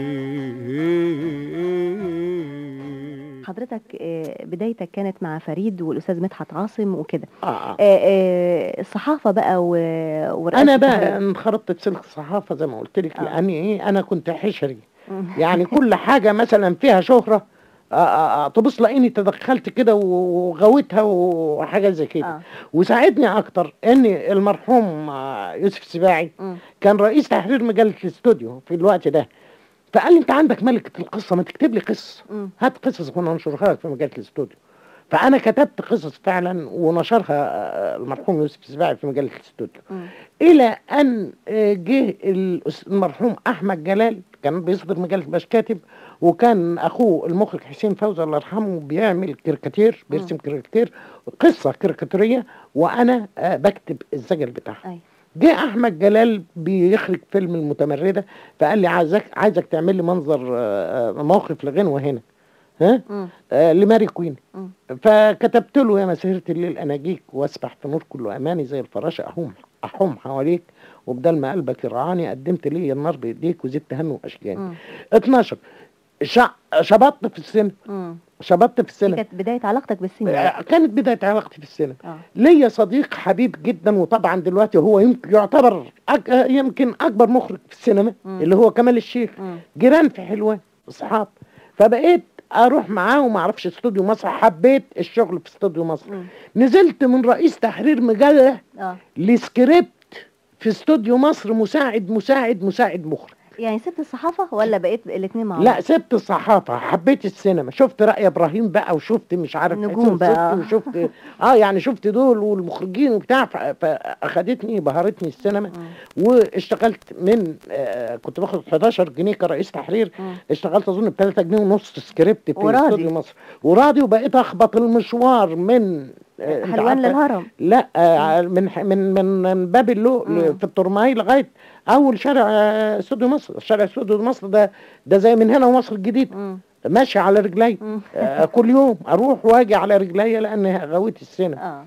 Speaker 4: عين
Speaker 2: حضرتك آه، بدايتك كانت مع فريد والاستاذ مدحت عاصم وكده
Speaker 3: آه.
Speaker 2: آه، آه، الصحافه بقى و- ورئاسه
Speaker 3: انا بقى
Speaker 2: التحرير.
Speaker 3: انخرطت في سلك الصحافه زي ما قلت لك
Speaker 2: آه.
Speaker 3: لاني ايه انا كنت حشري
Speaker 2: مم.
Speaker 3: يعني كل حاجه مثلا فيها شهره آه، آه، آه، تبص لاقيني تدخلت كده وغويتها وحاجه زي كده
Speaker 2: آه.
Speaker 3: وساعدني اكتر ان المرحوم آه، يوسف سباعي
Speaker 2: مم.
Speaker 3: كان رئيس تحرير مجله الاستوديو في الوقت ده فقال لي انت عندك ملكه القصه ما تكتب لي قصه
Speaker 2: مم.
Speaker 3: هات قصص وانا انشرها لك في مجله الاستوديو فانا كتبت قصص فعلا ونشرها آه، المرحوم يوسف سباعي في مجله الاستوديو
Speaker 2: مم.
Speaker 3: الى ان آه، جه الأس- المرحوم احمد جلال كان بيصدر مجله باش كاتب وكان اخوه المخرج حسين فوزي الله يرحمه بيعمل كاريكاتير بيرسم كاريكاتير قصه كاريكاتوريه وانا آه، بكتب الزجل بتاعها
Speaker 2: أي.
Speaker 3: جه احمد جلال بيخرج فيلم المتمرده فقال لي عايزك عايزك تعمل لي منظر آه، آه، موقف لغنوه هنا ها
Speaker 2: مم.
Speaker 3: آه لماري كوين
Speaker 2: مم.
Speaker 3: فكتبت له يا مسيرة الليل اناجيك واسبح في نور كله اماني زي الفراشه احوم احوم حواليك وبدل ما قلبك يرعاني قدمت لي النار بايديك وزدت هم واشجاني
Speaker 2: مم.
Speaker 3: 12 شع... شبطت في السينما
Speaker 2: مم.
Speaker 3: شبطت في
Speaker 2: دي
Speaker 3: السينما
Speaker 2: كانت بدايه علاقتك بالسينما
Speaker 3: آه، كانت بداية علاقتي في السينما
Speaker 2: اه
Speaker 3: ليا صديق حبيب جدا وطبعا دلوقتي هو يمكن يعتبر أك... آه، يمكن اكبر مخرج في السينما
Speaker 2: مم.
Speaker 3: اللي هو كمال الشيخ
Speaker 2: مم.
Speaker 3: جيران في حلوان اصحاب فبقيت اروح معاه وما اعرفش استوديو مصر حبيت الشغل في استوديو مصر
Speaker 2: مم.
Speaker 3: نزلت من رئيس تحرير مجله
Speaker 2: اه
Speaker 3: لسكريبت في استوديو مصر مساعد مساعد مساعد مخرج
Speaker 2: يعني سبت الصحافه ولا بقيت الاثنين مع بعض
Speaker 3: لا سبت الصحافه حبيت السينما شفت رأي ابراهيم بقى وشفت مش عارف
Speaker 2: نجوم
Speaker 3: حسين
Speaker 2: بقى.
Speaker 3: صدقي وشفت اه يعني شفت دول والمخرجين وبتاع ف- فاخدتني بهرتني السينما
Speaker 2: مم.
Speaker 3: واشتغلت من آه كنت باخد 11 جنيه كرئيس تحرير
Speaker 2: مم.
Speaker 3: اشتغلت اظن ب 3 جنيه ونص سكريبت في
Speaker 2: وراضي.
Speaker 3: استوديو مصر وراضي وبقيت اخبط المشوار من آه، أنت
Speaker 2: حلوان
Speaker 3: عارفة-
Speaker 2: للهرم
Speaker 3: لا آه من ح- من من من باب اللؤلؤ
Speaker 2: مم.
Speaker 3: في الطرماي لغايه اول شارع آه، استوديو مصر شارع استوديو مصر ده ده زي من هنا ومصر الجديد
Speaker 2: مم.
Speaker 3: ماشي على رجلي
Speaker 2: مم.
Speaker 3: آه كل يوم اروح واجي على رجلي لان غويت السينما
Speaker 2: اه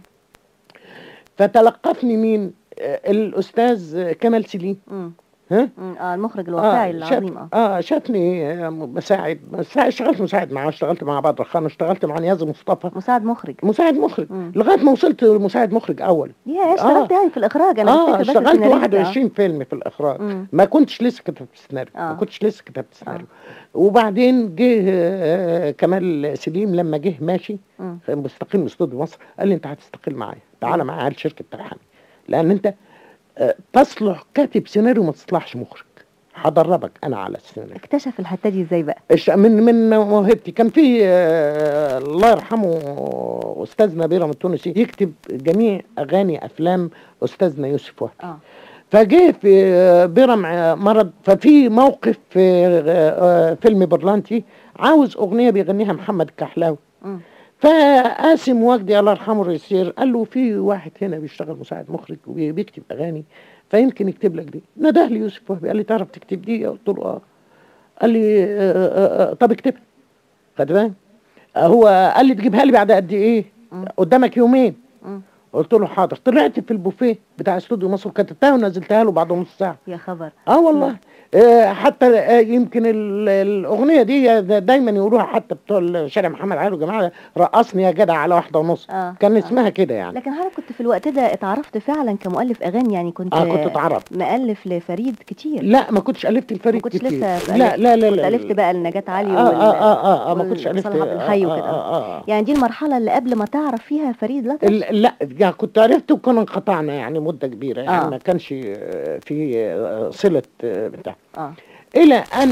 Speaker 3: فتلقفني مين آه الاستاذ كمال سليم
Speaker 2: مم.
Speaker 3: ها
Speaker 2: مم. اه المخرج الواقعي العظيم
Speaker 3: شاف
Speaker 2: اه
Speaker 3: اه شافني آه، مساعد مساعد اشتغلت مساعد معاه اشتغلت مع بدر خان اشتغلت مع نياز مصطفى
Speaker 2: مساعد مخرج
Speaker 3: مساعد مخرج
Speaker 2: مم.
Speaker 3: لغايه ما وصلت مساعد مخرج اول
Speaker 2: يا اشتغلت يعني في الاخراج انا
Speaker 3: اه
Speaker 2: بفتكر بس
Speaker 3: اشتغلت
Speaker 2: سيناريست،
Speaker 3: 21 فيلم في الاخراج
Speaker 2: مم.
Speaker 3: ما كنتش لسه كتبت السيناريو
Speaker 2: آه.
Speaker 3: ما كنتش لسه كتبت السيناريو وبعدين جه آه، كمال سليم لما جه ماشي
Speaker 2: مم.
Speaker 3: مستقيل من استوديو مصر قال لي انت هتستقيل معايا تعالى معايا على شركه ترحمي لان انت آه، تصلح كاتب سيناريو ما تصلحش مخرج هدربك انا على السيناريو
Speaker 2: اكتشف الحته دي ازاي بقى
Speaker 3: الش- من من موهبتي كان في آه، الله يرحمه استاذنا بيرم التونسي يكتب جميع اغاني افلام استاذنا يوسف وهبي
Speaker 2: اه
Speaker 3: فجه في آه، بيرم آه، مرض ففي موقف في آه، آه، فيلم برلانتي عاوز اغنيه بيغنيها محمد الكحلاوي
Speaker 2: مم.
Speaker 3: فقاسم وجدي الله يرحمه الرئيسير قال له في واحد هنا بيشتغل مساعد مخرج وبيكتب اغاني فيمكن يكتب لك دي نده لي يوسف وهبي قال لي تعرف تكتب دي قلت له اه قال لي آه آه آه طب اكتبها خد بالك آه، هو قال لي تجيبها لي بعد قد ايه
Speaker 2: مم.
Speaker 3: قدامك يومين
Speaker 2: مم.
Speaker 3: قلت له حاضر طلعت في البوفيه بتاع استوديو مصر كتبتها ونزلتها له بعد نص ساعه
Speaker 2: يا خبر
Speaker 3: اه والله آه حتى آه يمكن ال- الاغنيه دي دا- دايما يقولوها حتى بتوع شارع محمد علي وجماعه رقصني يا جدع على واحده ونص
Speaker 2: اه
Speaker 3: كان
Speaker 2: آه.
Speaker 3: اسمها كده يعني
Speaker 2: لكن حضرتك كنت في الوقت ده اتعرفت فعلا كمؤلف اغاني يعني كنت
Speaker 3: اه كنت اتعرفت
Speaker 2: مؤلف لفريد كتير
Speaker 3: لا ما كنتش الفت الفريق
Speaker 2: ما كنتش
Speaker 3: كتير
Speaker 2: لسه
Speaker 3: لا لا لا
Speaker 2: كنت
Speaker 3: لا
Speaker 2: الفت بقى لنجاة علي
Speaker 3: آه,
Speaker 2: وال...
Speaker 3: آه, آه, آه, ما كنتش الفت
Speaker 2: وصلاح عبد الحي
Speaker 3: آه,
Speaker 2: وكده.
Speaker 3: آه, آه, آه.
Speaker 2: يعني دي المرحله اللي قبل ما تعرف فيها فريد الأطرش
Speaker 3: ال- لا يعني كنت عرفت وكنا انقطعنا يعني مده كبيره يعني
Speaker 2: آه.
Speaker 3: ما كانش آه، في آه، صله آه، بتاع
Speaker 2: اه
Speaker 3: الى ان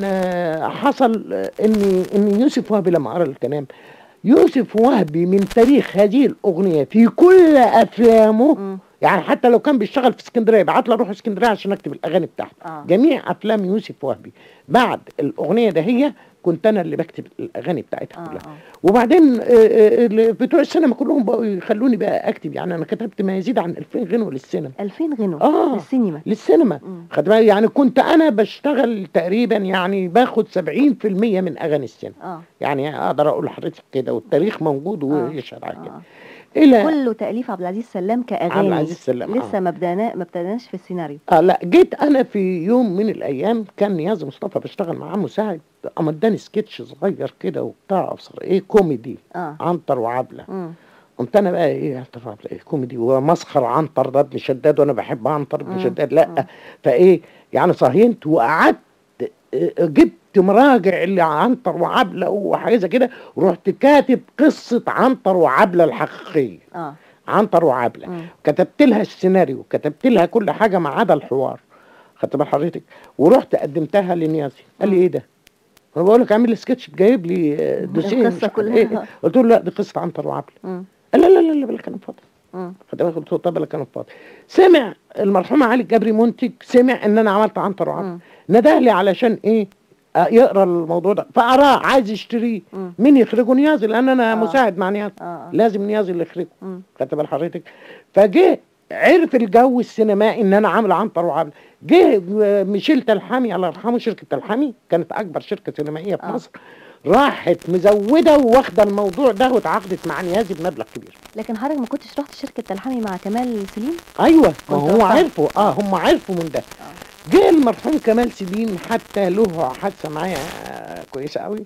Speaker 3: آه، حصل آه، ان ان يوسف وهبي لما قرا الكلام يوسف وهبي من تاريخ هذه الاغنيه في كل افلامه
Speaker 2: مم.
Speaker 3: يعني حتى لو كان بيشتغل في اسكندريه يبعت لي اروح اسكندريه عشان اكتب الاغاني بتاعته
Speaker 2: اه
Speaker 3: جميع افلام يوسف وهبي بعد الاغنيه ده هي كنت انا اللي بكتب الاغاني بتاعتها
Speaker 2: اه
Speaker 3: كلها
Speaker 2: اه
Speaker 3: وبعدين آه، آه، اللي بتوع السينما كلهم بقوا يخلوني بقى اكتب يعني انا كتبت ما يزيد عن 2000 غنوه للسينما
Speaker 2: 2000 غنوة
Speaker 3: آه.
Speaker 2: للسينما
Speaker 3: للسينما
Speaker 2: مم.
Speaker 3: خد بالك يعني كنت انا بشتغل تقريبا يعني باخد 70% من اغاني السينما
Speaker 2: اه
Speaker 3: يعني اقدر اقول لحضرتك كده والتاريخ موجود ويشهد على كده
Speaker 2: اه
Speaker 3: الى
Speaker 2: كله تأليف عبد العزيز سلام كأغاني
Speaker 3: عبد العزيز سلام
Speaker 2: لسه
Speaker 3: آه.
Speaker 2: ما بدانا ما ابتدناش في السيناريو
Speaker 3: اه لا جيت انا في يوم من الايام كان نياز مصطفى بشتغل معاه مساعد قام اداني سكتش صغير كده وبتاع ابصر ايه كوميدي
Speaker 2: اه
Speaker 3: عنتر وعبله
Speaker 2: امم
Speaker 3: قمت انا بقى ايه عنتر وعبله ايه كوميدي ومسخر عنتر ده ابن شداد وانا بحب عنتر ابن
Speaker 2: مم.
Speaker 3: شداد
Speaker 2: مم.
Speaker 3: لا فايه يعني صهينت وقعدت آه، جبت مراجع اللي عنتر وعبله وحاجه زي كده ورحت كاتب قصه عنتر وعبله الحقيقيه
Speaker 2: اه
Speaker 3: عنتر وعبله
Speaker 2: مم.
Speaker 3: كتبت لها السيناريو كتبت لها كل حاجه ما عدا الحوار خدت بال حضرتك ورحت قدمتها لنيازي قال لي
Speaker 2: مم.
Speaker 3: ايه ده؟ انا بقول لك عامل سكتش جايب لي آه، دوسيه مش
Speaker 2: القصة
Speaker 3: عارف
Speaker 2: كلها.
Speaker 3: إيه. قلت له لا دي قصه عنتر وعبله
Speaker 2: مم.
Speaker 3: قال لا لا لا لا بالك انا فاضي
Speaker 2: مم.
Speaker 3: خد بالك قلت له طب بالك انا فاضي سمع المرحوم علي الجبري منتج سمع ان انا عملت عنتر وعبله
Speaker 2: مم.
Speaker 3: نده لي علشان ايه آه، يقرا الموضوع ده فقراه عايز يشتريه
Speaker 2: مم.
Speaker 3: مين يخرجه نيازي لان انا
Speaker 2: آه.
Speaker 3: مساعد مع نيازي
Speaker 2: اه آه.
Speaker 3: لازم نيازي اللي يخرجه
Speaker 2: مم.
Speaker 3: خدت بال حضرتك فجه عرف الجو السينمائي ان انا عامل عنتر وعبله جه آه، ميشيل تلحمي الله يرحمه شركه تلحمي كانت اكبر شركه سينمائيه في
Speaker 2: آه.
Speaker 3: مصر راحت مزوده واخده الموضوع ده وتعاقدت مع نيازي بمبلغ كبير
Speaker 2: لكن حضرتك ما كنتش رحت شركة تلحمي مع كمال سليم
Speaker 3: ايوه ما
Speaker 2: كنت
Speaker 3: هو
Speaker 2: رحتها.
Speaker 3: عرفوا اه هم عرفوا من ده جه المرحوم كمال سليم حتى له حادثه معايا آه، كويسه قوي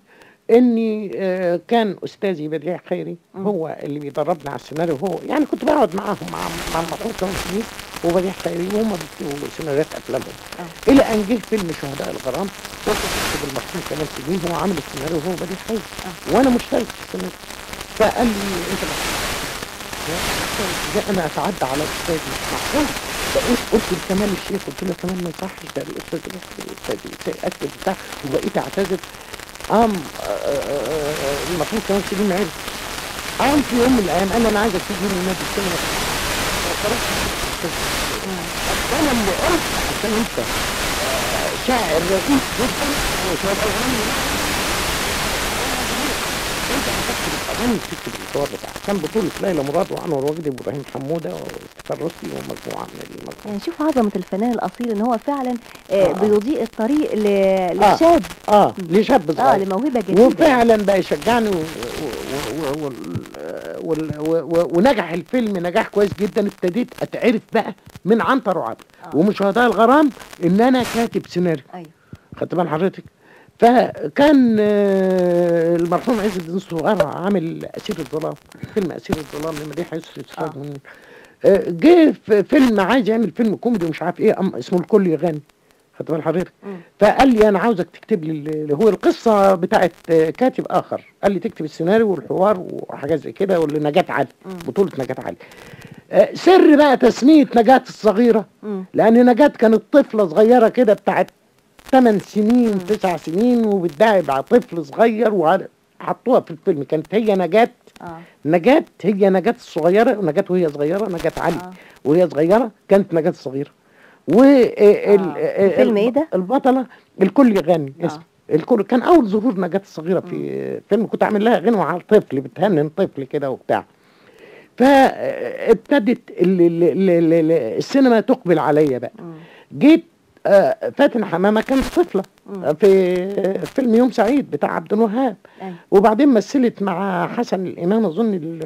Speaker 3: اني آه، كان استاذي بديع خيري
Speaker 2: مم.
Speaker 3: هو اللي بيدربنا على السيناريو هو يعني كنت بقعد معاهم مع مع المرحوم كمال سليم وبديع خيري وهم بيكتبوا سيناريوهات افلامهم
Speaker 2: آه.
Speaker 3: الى ان جه فيلم شهداء الغرام كنت بكتب المرحوم كمال سليم هو عامل السيناريو هو بديع خيري
Speaker 2: آه.
Speaker 3: وانا مشترك في السيناريو فقال لي انت ده انا اتعدى على استاذي مش معقول فقلت قلت لكمال الشيخ قلت له كمان ما يصحش ده الاستاذ ده الاستاذ اكتب بتاع وبقيت اعتذر قام آه، آه، آه، المفروض كمان سليم عرف قام في يوم من الايام قال لي انا عايزك تيجي من نادي السينما انا لما قلت عشان انت آه، شاعر رئيس جدا وشاعر اغاني انت هتكتب الاغاني تكتب الحوار بتاعك كان بطولة ليلى مراد وانور وجدي وابراهيم حموده وافتخار رشدي ومجموعه من المجموعه
Speaker 2: يعني شوف عظمة الفنان الأصيل إن هو فعلا آه
Speaker 3: آه.
Speaker 2: بيضيء الطريق ل- للشاب
Speaker 3: اه لشاب
Speaker 2: اه
Speaker 3: صغير
Speaker 2: لموهبة جديدة
Speaker 3: وفعلا بقى يشجعني و... و... و... و... وال- و... و... ونجح الفيلم نجاح كويس جدا ابتديت اتعرف بقى من عنتر وعبد
Speaker 2: آه.
Speaker 3: ومن شهداء الغرام ان انا كاتب سيناريو
Speaker 2: أيوه
Speaker 3: خدت بال حضرتك فكان آه، المرحوم عز الدين الصغير عامل اسير الظلام فيلم اسير الظلام لمديح يسري
Speaker 2: آه.
Speaker 3: السراج منير آه، جه في فيلم عايز يعمل فيلم كوميدي ومش عارف ايه أم اسمه الكل يغني خدت بال حضرتك
Speaker 2: مم.
Speaker 3: فقال لي انا عاوزك تكتب لي اللي هو القصه بتاعت آه، كاتب اخر قال لي تكتب السيناريو والحوار وحاجات زي كده واللي نجاة علي
Speaker 2: مم.
Speaker 3: بطوله نجاة علي آه، سر بقى تسميه نجاة الصغيره
Speaker 2: مم.
Speaker 3: لان نجاة كانت طفله صغيره كده بتاعت 8 سنين
Speaker 2: مم.
Speaker 3: 9 سنين وبتدعي على طفل صغير وحطوها في الفيلم كانت هي نجاة
Speaker 2: اه
Speaker 3: نجاة هي نجاة الصغيرة ونجاة وهي صغيرة نجاة علي
Speaker 2: آه.
Speaker 3: وهي صغيرة كانت نجاة الصغيرة و
Speaker 2: الفيلم إيه ده؟
Speaker 3: البطلة الكل يغني
Speaker 2: آه.
Speaker 3: اسمه الكل كان أول ظهور نجاة الصغيرة في فيلم كنت عامل لها غنوة على الطفل بتهنن طفل كده وبتاع فابتدت ال- ال- ال- ال- ال- السينما تقبل عليا بقى
Speaker 2: مم.
Speaker 3: جيت آه، فاتن حمامه كانت طفله
Speaker 2: مم.
Speaker 3: في فيلم يوم سعيد بتاع عبد الوهاب
Speaker 2: أيوة.
Speaker 3: وبعدين مثلت مع حسن الامام اظن ال-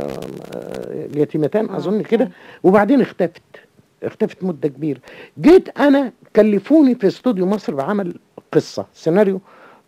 Speaker 3: آه، اليتيمتان
Speaker 2: آه،
Speaker 3: اظن كده
Speaker 2: أيوة.
Speaker 3: وبعدين اختفت اختفت مده كبيره جيت انا كلفوني في استوديو مصر بعمل قصه سيناريو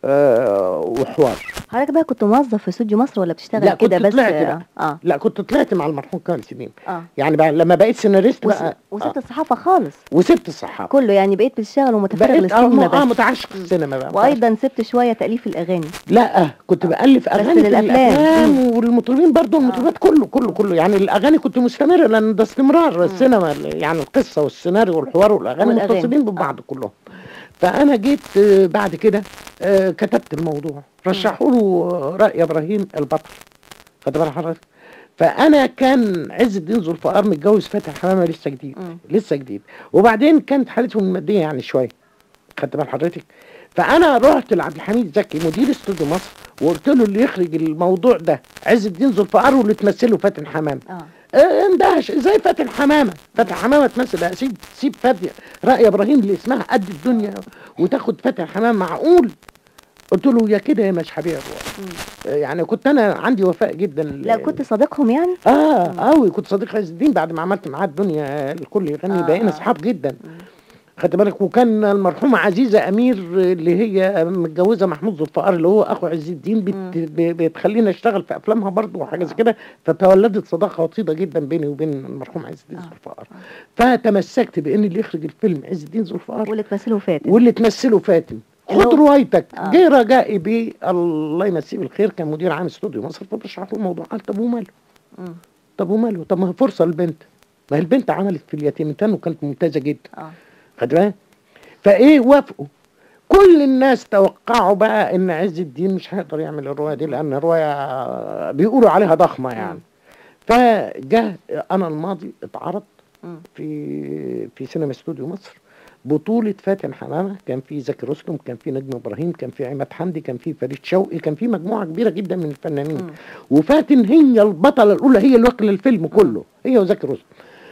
Speaker 3: آه، وحوار
Speaker 2: حضرتك بقى كنت موظف في استوديو مصر ولا بتشتغل
Speaker 3: لا، كنت
Speaker 2: كده بس
Speaker 3: طلعت
Speaker 2: اه
Speaker 3: بقى.
Speaker 2: اه,
Speaker 3: لا كنت طلعت مع المرحوم كامل سليم
Speaker 2: آه.
Speaker 3: يعني بقى لما بقيت سيناريست
Speaker 2: وس...
Speaker 3: بقى
Speaker 2: وسبت
Speaker 3: آه.
Speaker 2: الصحافه خالص
Speaker 3: وسبت الصحافه
Speaker 2: كله يعني بقيت بتشتغل ومتفرغ
Speaker 3: بقيت اه
Speaker 2: للسينما
Speaker 3: م- اه
Speaker 2: بس
Speaker 3: متعشق السينما بقى
Speaker 2: وايضا سبت شويه تاليف الاغاني
Speaker 3: لا كنت بالف اغاني في
Speaker 2: للأفلام.
Speaker 3: الافلام والمطربين برضو المطربات كله كله كله يعني الاغاني كنت مستمره لان ده استمرار السينما يعني القصه والسيناريو والحوار والاغاني
Speaker 2: والأغاني.
Speaker 3: متصلين ببعض كلهم فانا جيت آه، بعد كده آه، كتبت الموضوع رشحوا له رأي ابراهيم البطل خد بال حضرتك فانا كان عز الدين ذو الفقار متجوز فاتن حمامه لسه جديد
Speaker 2: مم.
Speaker 3: لسه جديد وبعدين كانت حالتهم الماديه يعني شويه خدت بال حضرتك فانا رحت لعبد الحميد زكي مدير استوديو مصر وقلت له اللي يخرج الموضوع ده عز الدين ذو الفقار واللي تمثله فاتن حمامه
Speaker 2: اه
Speaker 3: آه، اندهش ازاي فاتن حمامه فاتن حمامه تمثل لا، سيب سيب فاتن رأي ابراهيم اللي اسمها قد الدنيا وتاخد فاتن حمامه معقول قلت له يا كده يا مش هبيع الرواية. آه، يعني كنت انا عندي وفاء جدا
Speaker 2: لا كنت صديقهم يعني
Speaker 3: اه قوي كنت صديق عز الدين بعد ما عملت معاه الدنيا الكل يغني
Speaker 2: آه،
Speaker 3: بقينا
Speaker 2: آه.
Speaker 3: اصحاب جدا خدت بالك وكان المرحومه عزيزه امير اللي هي متجوزه محمود ذو الفقار اللي هو اخو عز الدين بت... ب- بتخليني اشتغل في افلامها برضه وحاجه زي كده فتولدت صداقه وطيده جدا بيني وبين المرحوم عز الدين ذو الفقار فتمسكت بان اللي يخرج الفيلم عز الدين ذو الفقار
Speaker 2: واللي تمثله فاتن
Speaker 3: واللي تمثله فاتن
Speaker 2: اللي
Speaker 3: خد
Speaker 2: هو-
Speaker 3: روايتك
Speaker 2: آه.
Speaker 3: جه رجائي بيه الله يمسيه بالخير كان مدير عام استوديو مصر فبشرح له الموضوع قال طب وماله
Speaker 2: مم.
Speaker 3: طب وماله طب ما هي فرصه للبنت ما هي البنت عملت في اليتيمتان وكانت ممتازه جدا
Speaker 2: اه
Speaker 3: خد بالك فايه وافقوا كل الناس توقعوا بقى ان عز الدين مش هيقدر يعمل الروايه دي لان الروايه بيقولوا عليها ضخمه يعني فجاء انا الماضي اتعرض
Speaker 2: مم.
Speaker 3: في في سينما استوديو مصر بطولة فاتن حمامة كان في زكي رستم كان في نجم إبراهيم كان في عماد حمدي كان في فريد شوقي كان في مجموعة كبيرة جدا من الفنانين
Speaker 2: مم.
Speaker 3: وفاتن هي البطلة الأولى هي اللي واكلة الفيلم كله هي وزكي رستم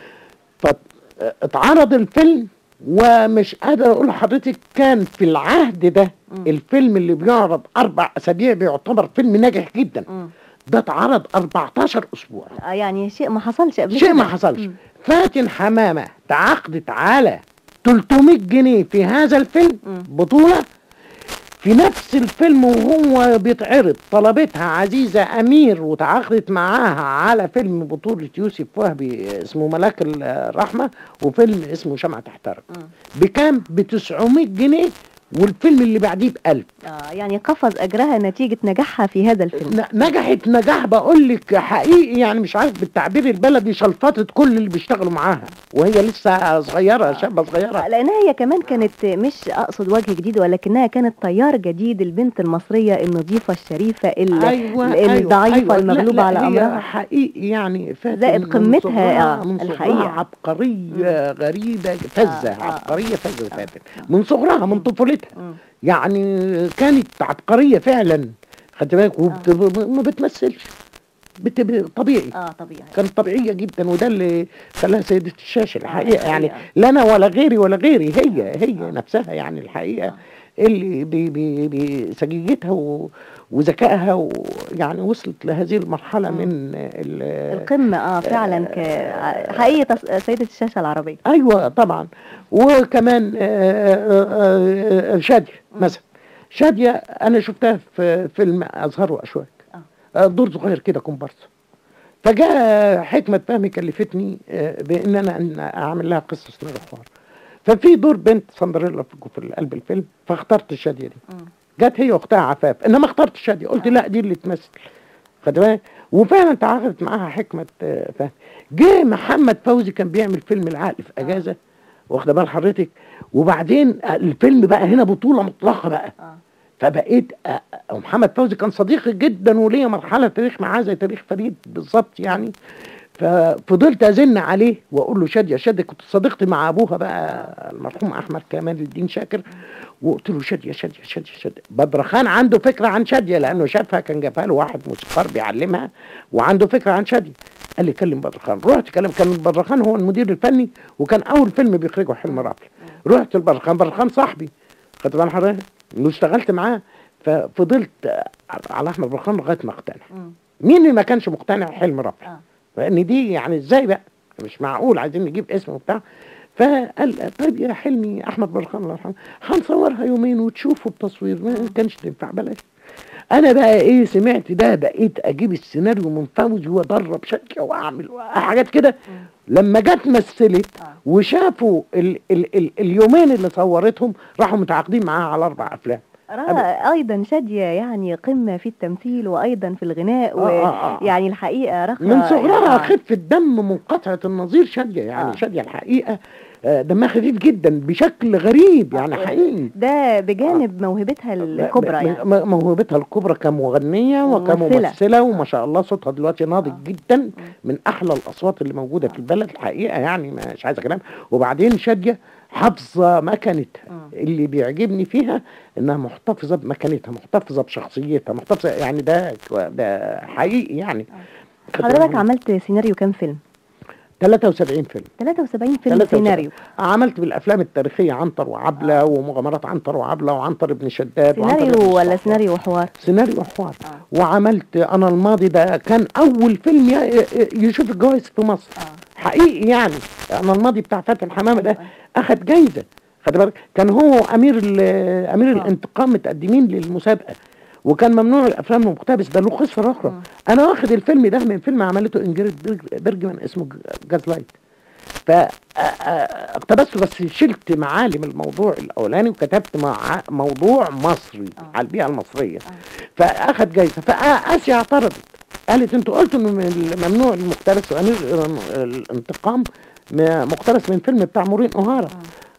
Speaker 3: فاتعرض الفيلم ومش قادر اقول لحضرتك كان في العهد ده الفيلم اللي بيعرض اربع اسابيع بيعتبر فيلم ناجح جدا
Speaker 2: مم.
Speaker 3: ده اتعرض 14 اسبوع
Speaker 2: آه يعني شيء ما حصلش قبل
Speaker 3: شيء
Speaker 2: كده
Speaker 3: ما حصلش
Speaker 2: مم.
Speaker 3: فاتن حمامه تعاقدت على 300 جنيه في هذا الفيلم
Speaker 2: مم.
Speaker 3: بطوله في نفس الفيلم وهو بيتعرض طلبتها عزيزة أمير وتعاقدت معاها على فيلم بطولة يوسف وهبي اسمه ملاك الرحمة وفيلم اسمه شمعة تحترق
Speaker 2: مم.
Speaker 3: بكام؟ ب 900 جنيه والفيلم اللي بعديه ب 1000
Speaker 2: آه يعني قفز اجرها نتيجه نجاحها في هذا الفيلم
Speaker 3: ن- نجحت نجاح بقول لك حقيقي يعني مش عارف بالتعبير البلدي شلفطت كل اللي بيشتغلوا معاها وهي لسه صغيرة شابة صغيرة
Speaker 2: لانها هي كمان كانت مش اقصد وجه جديد ولكنها كانت تيار جديد البنت المصريه النظيفه الشريفه ال-
Speaker 3: ايوه
Speaker 2: ال- الضعيفه
Speaker 3: أيوة. لا،
Speaker 2: المغلوبه
Speaker 3: لا،
Speaker 2: على
Speaker 3: هي
Speaker 2: امرها
Speaker 3: حقيقي يعني فاتن
Speaker 2: زائد
Speaker 3: من
Speaker 2: قمتها،
Speaker 3: صغرها-
Speaker 2: آه،
Speaker 3: من صغرها
Speaker 2: الحقيقة.
Speaker 3: عبقريه غريبه فزه
Speaker 2: آه، آه.
Speaker 3: عبقريه فزه فاتن من صغرها من طفولتها
Speaker 2: مم.
Speaker 3: يعني كانت عبقريه فعلا خدت بالك وبت... ما بتمثلش بت... ب- طبيعي
Speaker 2: اه طبيعي
Speaker 3: كانت طبيعيه جدا وده اللي خلاها سيده الشاشه الحقيقه يعني
Speaker 2: الحقيقة.
Speaker 3: لا انا ولا غيري ولا غيري هي هي نفسها يعني الحقيقه اللي ب- ب- بسجيتها و- وذكائها ويعني وصلت لهذه المرحله من ال-
Speaker 2: القمه اه فعلا ك- حقيقه تص- سيده الشاشه العربيه
Speaker 3: ايوه طبعا وكمان آه، آه، آه، شاديه مثلا شاديه انا شفتها في فيلم ازهر واشواك
Speaker 2: آه.
Speaker 3: آه، دور صغير كده كومبارس فجاء حكمه فهمي كلفتني آه، بان انا أن اعمل لها قصه سيناريو حوار ففي دور بنت سندريلا في في قلب الفيلم فاخترت شاديه دي
Speaker 2: مم.
Speaker 3: جت هي واختها عفاف انما اخترت شاديه قلت لا دي اللي تمثل خد بالك وفعلا تعاقدت معاها حكمه آه، فهمي جه محمد فوزي كان بيعمل فيلم العقل في اجازه واخده بال حضرتك وبعدين الفيلم بقى هنا بطوله مطلقه بقى
Speaker 2: اه
Speaker 3: فبقيت أ- أ- محمد فوزي كان صديقي جدا وليا مرحله تاريخ معاه زي تاريخ فريد بالظبط يعني ففضلت ازن عليه واقول له شاديه شاديه كنت صديقتي مع ابوها بقى المرحوم احمد كمال الدين شاكر وقلت له شاديه شاديه شاديه شاديه بدر خان عنده فكره عن شاديه لانه شافها كان جابها له واحد موسيقار بيعلمها وعنده فكره عن شاديه قال لي كلم بدر خان رحت كلم كان بدر خان هو المدير الفني وكان اول فيلم بيخرجه حلم رافع رحت البرخان برخان صاحبي خدت بال حضرتك واشتغلت معاه ففضلت على احمد برخان لغايه ما اقتنع
Speaker 2: مم.
Speaker 3: مين اللي ما كانش مقتنع حلم رفعي
Speaker 2: آه.
Speaker 3: لان دي يعني ازاي بقى مش معقول عايزين نجيب اسم وبتاع فقال طيب يا حلمي احمد برخان الله يرحمه هنصورها يومين وتشوفوا التصوير ما كانش تنفع بلاش انا بقى ايه سمعت ده بقيت اجيب السيناريو من فوزي وادرب شكل واعمل حاجات كده لما جت مثلت
Speaker 2: آه.
Speaker 3: وشافوا ال ال ال اليومين اللي صورتهم راحوا متعاقدين معاها على اربع افلام
Speaker 2: رأى أيضا شادية يعني قمة في التمثيل وأيضا في الغناء
Speaker 3: آه، آه، آه.
Speaker 2: ويعني الحقيقة رقة
Speaker 3: من صغرها
Speaker 2: يعني-
Speaker 3: خفة دم منقطعة النظير شادية يعني
Speaker 2: آه.
Speaker 3: شادية الحقيقة آه، دمها خفيف جدا بشكل غريب يعني حقيقي
Speaker 2: ده بجانب موهبتها الكبرى
Speaker 3: م-
Speaker 2: يعني
Speaker 3: م- موهبتها الكبرى كمغنية
Speaker 2: ممثلة.
Speaker 3: وكممثلة وما شاء الله صوتها دلوقتي ناضج
Speaker 2: آه.
Speaker 3: جدا من أحلى الأصوات اللي موجودة في البلد الحقيقة يعني مش عايزة كلام وبعدين شادية حافظة مكانتها
Speaker 2: مم.
Speaker 3: اللي بيعجبني فيها إنها محتفظة بمكانتها محتفظة بشخصيتها محتفظة يعني ده ده حقيقي يعني
Speaker 2: حضرتك عملت سيناريو كام فيلم؟
Speaker 3: 73 فيلم
Speaker 2: 73 فيلم
Speaker 3: 73.
Speaker 2: سيناريو
Speaker 3: عملت بالافلام التاريخيه عنتر وعبله ومغامرات عنتر وعبله وعنتر ابن شداد وعنتر ابن
Speaker 2: سيناريو ولا
Speaker 3: الصفوة.
Speaker 2: سيناريو وحوار؟
Speaker 3: سيناريو وحوار
Speaker 2: آه.
Speaker 3: وعملت انا الماضي ده كان اول فيلم ي- يشوف الجوائز في مصر
Speaker 2: آه.
Speaker 3: حقيقي يعني انا الماضي بتاع فاتن حمامه ده
Speaker 2: أيوة.
Speaker 3: اخد جايزه خد بالك كان هو امير ال- امير
Speaker 2: آه.
Speaker 3: الانتقام متقدمين للمسابقه وكان ممنوع الافلام المقتبس ده له قصه اخرى
Speaker 2: مم.
Speaker 3: انا واخد الفيلم ده من فيلم عملته انجريد برج- برجمان اسمه جاز لايت فاقتبسته بس شلت معالم الموضوع الاولاني وكتبت مع موضوع مصري
Speaker 2: آه.
Speaker 3: على البيئه المصريه فاخد جايزه فاسيا اعترضت قالت انتوا قلتوا انه من ممنوع المقتبس وامير الانتقام م- مقتبس من فيلم بتاع مورين اوهارا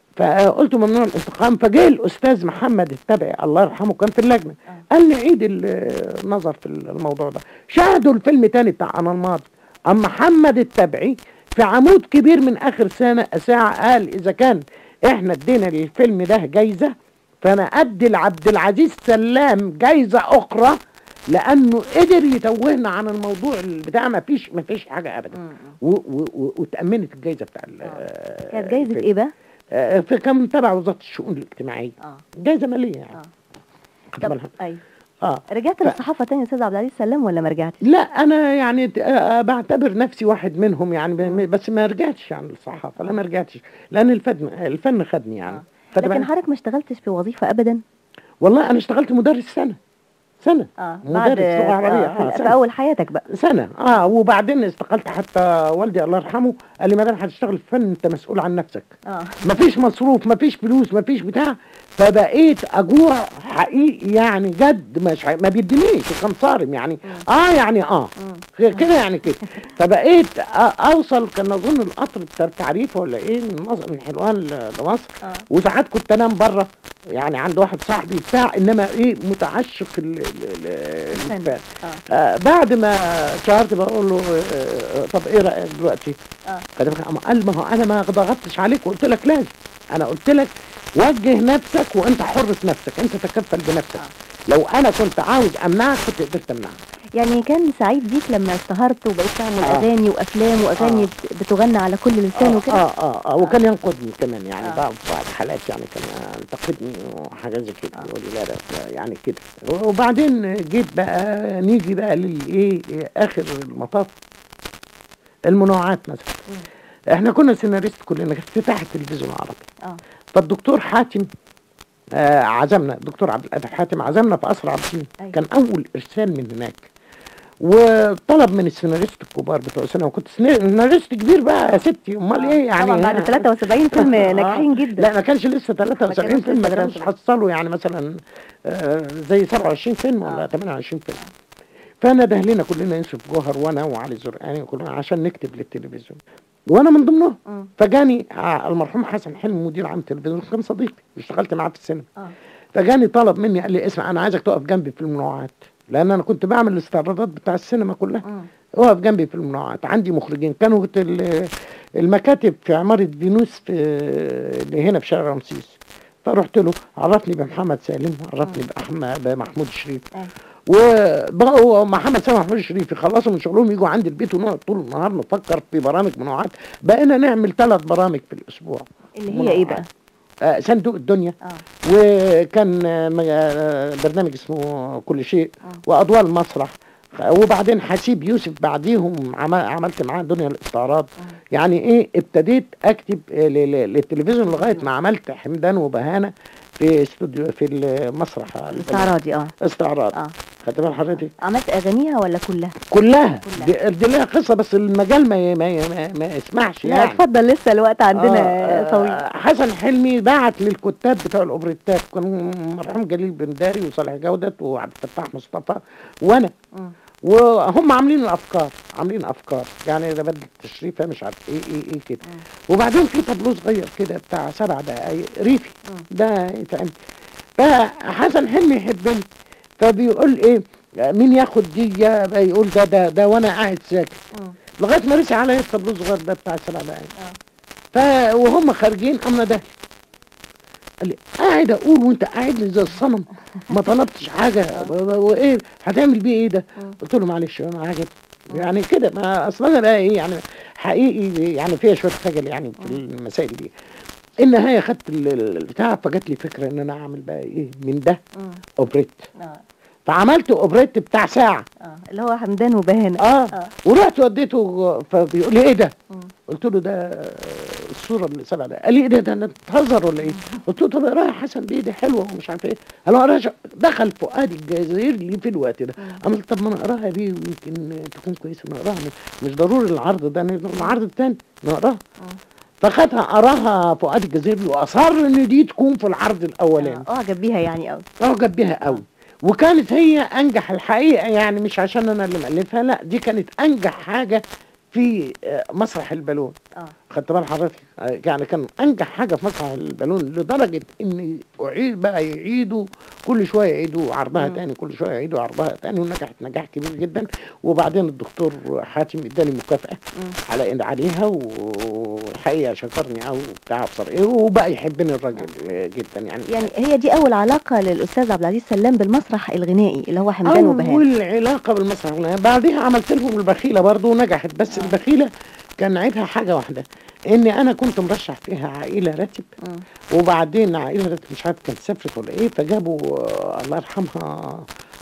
Speaker 3: فقلت ممنوع الانتقام فجاء الاستاذ محمد التبعي الله يرحمه كان في اللجنه قال نعيد ال- النظر في الموضوع ده شاهدوا الفيلم تاني بتاع انا الماضي اما محمد التبعي في عمود كبير من اخر سنه ساعه قال اذا كان احنا ادينا للفيلم ده جايزه فانا ادي لعبد العزيز سلام جايزه اخرى لانه قدر يتوهنا عن الموضوع بتاع ما فيش ما فيش حاجه ابدا
Speaker 2: مم.
Speaker 3: و- و- و- واتامنت الجايزه بتاع ال-
Speaker 2: آه. كانت جايزة
Speaker 3: الفيلم.
Speaker 2: إيه بقى؟
Speaker 3: آه، في كان تبع وزاره الشؤون الاجتماعيه
Speaker 2: اه
Speaker 3: جايزه ماليه يعني
Speaker 2: اه
Speaker 3: خدت
Speaker 2: طب
Speaker 3: بالك؟
Speaker 2: أيوه
Speaker 3: اه
Speaker 2: رجعت
Speaker 3: ف-
Speaker 2: للصحافة تاني يا أستاذ عبد العزيز سلام ولا ما رجعتش؟
Speaker 3: لا انا يعني ت- آه، بعتبر نفسي واحد منهم يعني ب- بس ما رجعتش يعني للصحافه لا ما رجعتش لان الفن الفن خدني يعني
Speaker 2: آه.
Speaker 3: خدت
Speaker 2: لكن
Speaker 3: بالك؟
Speaker 2: حضرتك ما اشتغلتش في وظيفة أبدا؟
Speaker 3: والله انا اشتغلت مدرس سنه سنه
Speaker 2: اه
Speaker 3: مدرس
Speaker 2: بعد
Speaker 3: لغه عربيه
Speaker 2: آه،
Speaker 3: آه
Speaker 2: في, في
Speaker 3: سنة.
Speaker 2: أول حياتك بقى
Speaker 3: سنه اه وبعدين استقلت حتى والدي الله يرحمه قال لي ما دام هتشتغل في فن انت مسؤول عن نفسك
Speaker 2: اه
Speaker 3: مفيش مصروف مفيش فلوس مفيش بتاع فبقيت اجوع حقيقي يعني جد مش ع- ما بيدينيش كان صارم يعني اه يعني اه
Speaker 2: مم.
Speaker 3: كده يعني كده فبقيت أ- اوصل كان اظن القطر بتاع التعريف ولا ايه من مصر من حلوان ل- لمصر
Speaker 2: اه
Speaker 3: وساعات كنت انام بره يعني عند واحد صاحبي بتاع انما ايه متعشق ال- ال- ال-
Speaker 2: الفن.
Speaker 3: الفن
Speaker 2: اه
Speaker 3: آه بعد ما شهرت بقول له آه طب ايه رايك دلوقتي؟
Speaker 2: اه
Speaker 3: خد بالك، أما قال ما هو انا ما ضغطتش عليك وقلت لك لازم انا قلت لك وجه نفسك وانت حر في نفسك انت تكفل بنفسك لو انا كنت عاوز امنعك كنت قدرت امنعك
Speaker 2: يعني كان سعيد بيك لما اشتهرت وبقيت تعمل
Speaker 3: آه.
Speaker 2: اغاني وافلام واغاني
Speaker 3: آه.
Speaker 2: بت- بتغنى على كل لسان
Speaker 3: اه
Speaker 2: وكده
Speaker 3: اه اه, آه وكان ينقدني كمان يعني
Speaker 2: آه.
Speaker 3: بعض بعض الحالات يعني كان ينتقدني وحاجات زي كده
Speaker 2: آه.
Speaker 3: يقول لي لا لا لا، يعني كده وبعدين جيت بقى نيجي بقى للايه اخر المطاف المنوعات مثلا احنا كنا سيناريست كلنا افتتاح التلفزيون العربي
Speaker 2: اه
Speaker 3: فالدكتور حاتم آه عزمنا الدكتور عبد القادر حاتم عزمنا في قصر عابدين
Speaker 2: أيوة.
Speaker 3: كان اول ارسال من هناك وطلب من السيناريست الكبار بتوع السينما وكنت سيناريست كبير بقى يا ستي امال ايه يعني
Speaker 2: طبعا بعد 73 فيلم
Speaker 3: آه.
Speaker 2: ناجحين جدا
Speaker 3: لا ما كانش لسه 73
Speaker 2: كانوش
Speaker 3: فيلم ما
Speaker 2: لسه
Speaker 3: كانوش
Speaker 2: 73.
Speaker 3: حصلوا يعني مثلا آه زي 27 فيلم ولا
Speaker 2: آه.
Speaker 3: 28 فيلم فنده لنا كلنا يوسف جوهر وانا وعلي زرقاني وكلنا عشان نكتب للتلفزيون وانا من ضمنهم
Speaker 2: مم.
Speaker 3: فجاني آه، المرحوم حسن حلمي مدير عام التلفزيون كان صديقي اشتغلت معاه في السينما
Speaker 2: اه
Speaker 3: فجاني طلب مني قال لي اسمع انا عايزك تقف جنبي في المنوعات لان انا كنت بعمل الاستعراضات بتاع السينما كلها
Speaker 2: مم.
Speaker 3: اقف جنبي في المنوعات عندي مخرجين كانوا ال- المكاتب في عمارة فينوس في اللي هنا في شارع رمسيس فرحت له عرفني بمحمد سالم عرفني بأحمد بمحمود الشريف
Speaker 2: أيوة.
Speaker 3: وبقوا محمد سالم ومحمود الشريف يخلصوا من شغلهم يجوا عندي البيت ونقعد طول النهار نفكر في برامج منوعات بقينا نعمل ثلاث برامج في الاسبوع
Speaker 2: اللي هي ايه بقى؟
Speaker 3: آه صندوق الدنيا
Speaker 2: اه
Speaker 3: وكان آه، م- آه، برنامج اسمه كل شيء واضواء المسرح وبعدين حسيب يوسف بعديهم عم- عملت معاه دنيا الاستعراض يعني ايه ابتديت اكتب آه، ل- ل- للتلفزيون لغايه ما عملت حمدان وبهانه في استوديو في المسرح
Speaker 2: استعراضي اه
Speaker 3: استعراض
Speaker 2: اه
Speaker 3: خدت بال حضرتك
Speaker 2: عملت اغانيها ولا كلها؟
Speaker 3: كلها
Speaker 2: كلها.
Speaker 3: دي, دي لها قصه بس المجال ما ما ما, ما يسمحش
Speaker 2: لا
Speaker 3: يعني
Speaker 2: اتفضل لسه الوقت عندنا
Speaker 3: آه،
Speaker 2: طويل
Speaker 3: آه، حسن حلمي بعت للكتاب بتوع الاوبريتات كان مرحوم جليل بنداري وصالح جودت وعبد الفتاح مصطفى وانا
Speaker 2: مم.
Speaker 3: وهم عاملين الافكار عاملين افكار يعني ده بدل التشريفه مش عارف ايه ايه ايه كده وبعدين في طابلو صغير كده بتاع سبع دقايق ريفي ده يتعمل فحسن حلمي يحبني فبيقول ايه مين ياخد دي يا يقول ده ده ده وانا قاعد ساكت
Speaker 2: مم.
Speaker 3: لغايه ما رسي عليا الطابلو الصغير ده بتاع سبع دقايق
Speaker 2: آه.
Speaker 3: ف وهم خارجين قام ده قال لي قاعد اقول وانت قاعد لي زي الصنم ما طلبتش حاجه و- وايه هتعمل بيه ايه ده قلت له معلش انا عاجب يعني كده ما اصل انا بقى ايه يعني حقيقي يعني فيها شويه خجل يعني في المسائل دي النهايه خدت ال- ال- البتاع فجات لي فكره ان انا اعمل بقى ايه من ده
Speaker 2: مم.
Speaker 3: اوبريت
Speaker 2: اه
Speaker 3: فعملت اوبريت بتاع ساعه
Speaker 2: اه اللي هو حمدان وبهانة
Speaker 3: اه
Speaker 2: آه.
Speaker 3: ورحت وديته فبيقول لي ايه ده
Speaker 2: مم.
Speaker 3: قلت له ده الصوره اللي سبع ده قال لي ايه ده ده انت بتهزر ولا ايه قلت له طب اقراها يا حسن دي دي حلوه ومش عارف ايه قال له اقراها دخل فؤاد الجزائري في الوقت ده قال طب ما انا اقراها بيه ويمكن تكون كويسه نقراها مش ضروري العرض ده العرض الثاني نقراها فخدها قراها فؤاد الجزائري واصر ان دي تكون في العرض الاولاني
Speaker 2: اه اعجب بيها يعني قوي
Speaker 3: اعجب بيها قوي وكانت هي انجح الحقيقه يعني مش عشان انا اللي مالفها لا دي كانت انجح حاجه في آه، مسرح البالون
Speaker 2: اه
Speaker 3: خدت بال حضرتك آه، يعني كان انجح حاجه في مسرح البالون لدرجه ان اعيد بقى يعيدوا كل شويه يعيدوا عرضها تاني كل شويه يعيدوا عرضها تاني ونجحت نجاح كبير جدا وبعدين الدكتور حاتم اداني مكافاه على إن عليها والحقيقه شكرني قوي وبتاع ابصر ايه وبقى يحبني الراجل جدا يعني
Speaker 2: يعني هي دي اول علاقه للاستاذ عبد العزيز سلام بالمسرح الغنائي اللي هو حمدان وبهانة
Speaker 3: اول علاقه بالمسرح الغنائي بعدها عملت لهم البخيله برضو ونجحت بس البخيله كان عيبها حاجه واحده اني انا كنت مرشح فيها عائله راتب
Speaker 2: مم.
Speaker 3: وبعدين عائله راتب مش عارف كانت سافرت ولا ايه فجابوا آه، الله يرحمها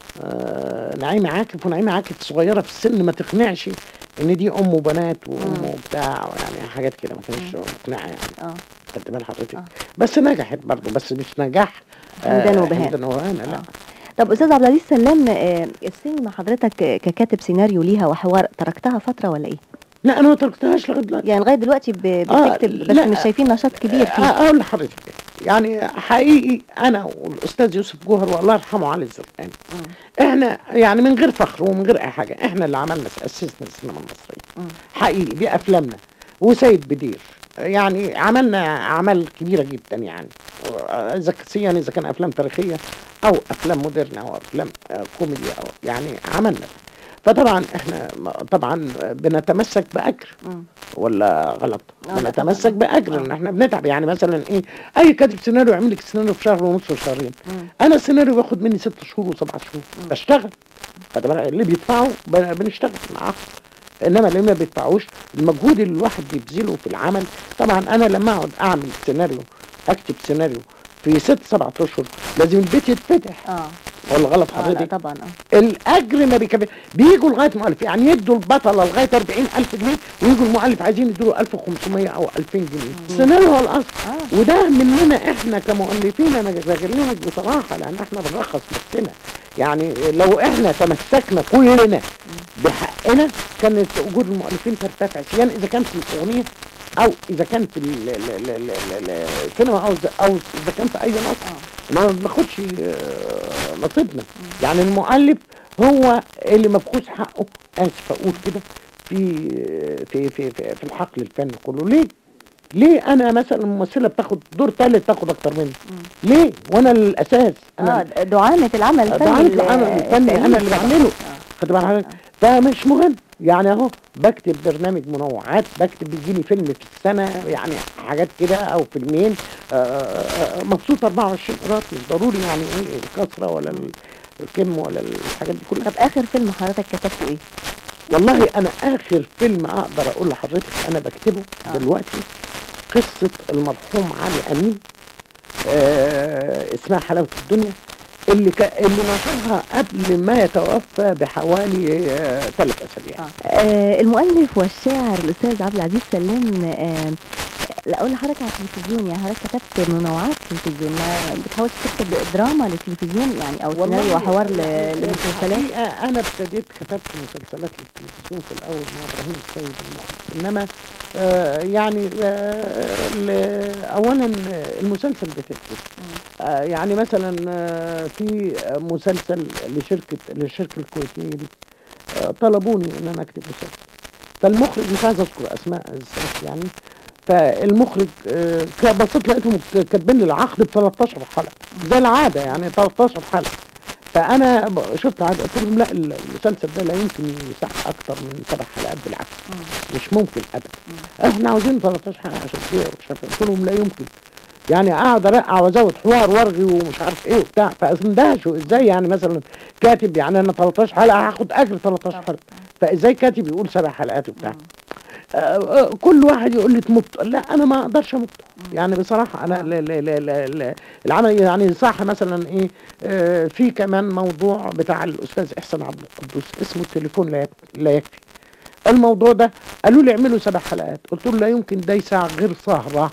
Speaker 3: آه، نعيمه عاكف ونعيمه عاكف صغيره في السن ما تقنعش ان دي ام وبنات وام وبتاع يعني حاجات كده ما كانتش مقنعه يعني
Speaker 2: اه
Speaker 3: خدت بال حضرتك
Speaker 2: آه.
Speaker 3: بس نجحت برضه بس مش نجاح
Speaker 2: حمدان وبهاء.
Speaker 3: حمدان وبهاء لا
Speaker 2: آه. طب استاذ عبد العزيز سلام آه، السينما حضرتك آه، ككاتب سيناريو ليها وحوار تركتها فتره ولا ايه؟
Speaker 3: لا انا ما تركتهاش لغايه دلوقتي
Speaker 2: يعني لغايه دلوقتي ب-
Speaker 3: آه،
Speaker 2: بتكتب بس
Speaker 3: لا.
Speaker 2: مش شايفين نشاط كبير
Speaker 3: آه،
Speaker 2: فيه
Speaker 3: اقول لحضرتك يعني حقيقي انا والاستاذ يوسف جوهر والله يرحمه علي الزرقاني احنا يعني من غير فخر ومن غير اي حاجه احنا اللي عملنا اسسنا السينما المصريه حقيقي بافلامنا وسيد بدير يعني عملنا اعمال كبيره جدا يعني اذا سيا اذا كان افلام تاريخيه او افلام مودرنه او افلام آه، كوميدي او يعني عملنا فطبعا احنا طبعا بنتمسك باجر
Speaker 2: مم.
Speaker 3: ولا غلط
Speaker 2: آه، لا
Speaker 3: بنتمسك
Speaker 2: طبعاً.
Speaker 3: باجر ان احنا بنتعب يعني مثلا ايه اي كاتب سيناريو يعمل لك سيناريو في شهر ونص وشهرين
Speaker 2: مم.
Speaker 3: انا السيناريو بياخد مني ست شهور وسبع شهور بشتغل خد بالك اللي بيدفعوا ب- بنشتغل معاهم انما اللي ما بيدفعوش المجهود اللي الواحد بيبذله في العمل طبعا انا لما اقعد اعمل سيناريو اكتب سيناريو في ست سبعة اشهر لازم البيت يتفتح
Speaker 2: اه
Speaker 3: ولا غلط
Speaker 2: آه، لا
Speaker 3: حضرتك
Speaker 2: طبعا اه
Speaker 3: الاجر ما بيكفي بيجوا لغايه مؤلف يعني يدوا البطله لغايه 40000 جنيه ويجوا المؤلف عايزين يدوا له 1500 او 2000 جنيه السيناريو هو الاصل
Speaker 2: آه.
Speaker 3: وده مننا احنا كمؤلفين انا بكلمك بصراحه لان احنا بنرخص نفسنا يعني لو احنا تمسكنا كلنا بحقنا كانت اجور المؤلفين ترتفع سواء اذا كانت في الاغنيه او اذا كان في ال- ال- ال- ال- ال- ال- السينما او او اذا كان في اي نص ما بناخدش آه، نصيبنا يعني المؤلف هو اللي مبخوس حقه اسف اقول كده في في في في, في الحقل الفني كله ليه؟ ليه انا مثلا الممثله بتاخد دور ثالث تاخد اكتر مني؟ ليه؟ وانا الاساس انا
Speaker 2: اه دعامه العمل الفني
Speaker 3: دعايه
Speaker 2: ال-
Speaker 3: العمل الفني انا اللي بعمله خد بالك حضرتك؟ فمش مهم يعني اهو بكتب برنامج منوعات بكتب بيجيني فيلم في السنه يعني حاجات كده او فيلمين آه، آه، آه، مبسوط 24 قراط مش ضروري يعني ايه الكسره ولا ال- الكم ولا الحاجات دي كلها
Speaker 2: طب اخر فيلم حضرتك كتبته ايه؟
Speaker 3: والله انا اخر فيلم اقدر اقول لحضرتك انا بكتبه
Speaker 2: آه.
Speaker 3: دلوقتي قصه المرحوم علي امين آه اسمها حلاوه الدنيا اللي ك... اللي نشرها قبل ما يتوفى بحوالي ثلاث اسابيع
Speaker 2: آه المؤلف والشاعر الاستاذ عبد العزيز سلام آه لا اقول لحضرتك على التلفزيون يعني حضرتك كتبت منوعات تلفزيون ما بتحاول تكتب دراما للتلفزيون يعني او سيناريو وحوار ل- للمسلسلات
Speaker 3: الحقيقة انا ابتديت كتبت مسلسلات للتلفزيون في الاول مع ابراهيم السيد المخرج انما آه يعني آه ل- اولا المسلسل بتكتب آه يعني مثلا آه في مسلسل لشركه للشركه الكويتيه دي آه طلبوني ان انا اكتب مسلسل فالمخرج مش عايز اذكر اسماء الصراحة يعني فالمخرج آه، كان بصيت لقيتهم كاتبين لي العقد ب 13 حلقه زي العاده يعني 13 حلقه فانا ب- شفت عاد قلت لهم لا المسلسل ده لا يمكن يسع اكتر من سبع حلقات بالعكس مش ممكن ابدا احنا عاوزين 13 حلقه عشان كده مش عارف قلت لهم لا يمكن يعني اقعد ارقع وازود حوار وارغي ومش عارف ايه وبتاع فاندهشوا ازاي يعني مثلا كاتب يعني انا 13 حلقه هاخد اجر 13 حلقه فازاي كاتب يقول سبع حلقات وبتاع آه، آه، كل واحد يقول لي تمط لا انا ما اقدرش امط يعني بصراحه انا لا لا لا لا لا العمل يعني صح مثلا ايه آه، في كمان موضوع بتاع الاستاذ احسان عبد القدوس اسمه التليفون لا يك- لا يكفي الموضوع ده قالوا لي اعملوا سبع حلقات قلت له لا يمكن ده يساع غير سهره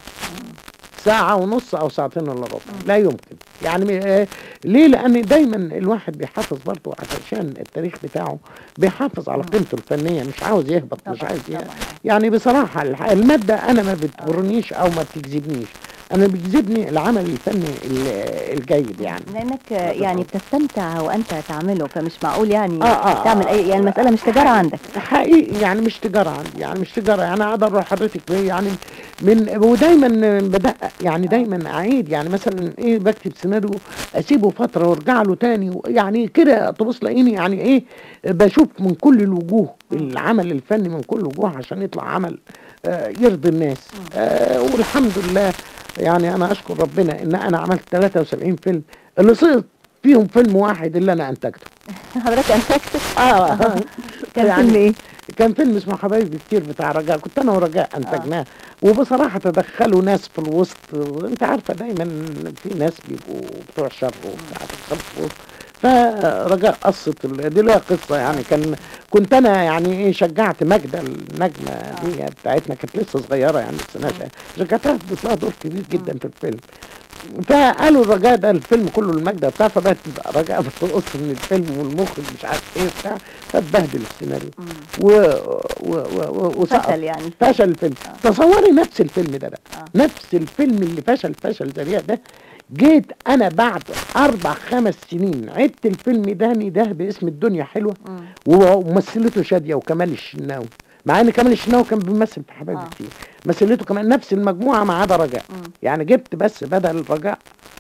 Speaker 3: ساعة ونص أو ساعتين إلا ربع لا يمكن يعني آه، ليه لأن دايما الواحد بيحافظ برضه عشان التاريخ بتاعه بيحافظ على قيمته الفنية مش عاوز يهبط مش
Speaker 2: طبعاً،
Speaker 3: عايز يه-
Speaker 2: طبعاً.
Speaker 3: يعني بصراحة الح- المادة أنا ما بتغرنيش أو ما بتجذبنيش أنا بيجذبني العمل الفني ال- الجيد يعني
Speaker 2: لانك آه، يعني بتستمتع وانت تعمله فمش معقول يعني
Speaker 3: آه، آه،
Speaker 2: تعمل
Speaker 3: آه.
Speaker 2: اي يعني المساله مش تجاره عندك
Speaker 3: حقيقي يعني مش تجارة عندي يعني مش تجارة يعني أقدر أروح حضرتك بيه يعني من ودايما بدقق يعني دايما أعيد يعني مثلا إيه بكتب سيناريو أسيبه فترة وأرجع له تاني يعني كده تبص تلاقيني يعني إيه بشوف من كل الوجوه العمل الفني من كل الوجوه عشان يطلع عمل آه، يرضي الناس آه، والحمد لله يعني أنا أشكر ربنا إن أنا عملت 73 فيلم اللي سقط فيهم فيلم واحد اللي أنا أنتجته
Speaker 2: حضرتك انتجت
Speaker 3: آه
Speaker 2: كان
Speaker 3: يعني
Speaker 2: فيلم ايه؟
Speaker 3: كان فيلم اسمه حبايبي كتير بتاع رجاء كنت انا ورجاء انتجناه وبصراحه تدخلوا ناس في الوسط انت عارفه دايما في ناس بيبقوا بتوع شر وبتاع بيدخلوا في الوسط فرجاء قصت ال- دي لها قصه يعني كان كنت انا يعني ايه شجعت ماجده النجمه دي بتاعتنا كانت لسه صغيره يعني لسه ناشئه شجعتها اديت لها دور كبير جدا في الفيلم فقالوا الرجاء ده الفيلم كله المجده بتاع فبقت تبقى رجاء بترقص من الفيلم والمخرج مش عارف ايه بتاع فاتبهدل السيناريو و و و و وسقط.
Speaker 2: فشل يعني
Speaker 3: فشل الفيلم تصوري نفس الفيلم ده بقى
Speaker 2: آه.
Speaker 3: نفس الفيلم اللي فشل فشل ذريع ده جيت انا بعد اربع خمس سنين عدت الفيلم ده ده باسم الدنيا حلوه
Speaker 2: مم.
Speaker 3: ومثلته شاديه وكمال الشناوي مع ان كمال الشناوي كان بيمثل في حبايبي
Speaker 2: آه.
Speaker 3: كتير مثلته كمان نفس المجموعه ما عدا رجاء
Speaker 2: مم.
Speaker 3: يعني جبت بس بدل رجاء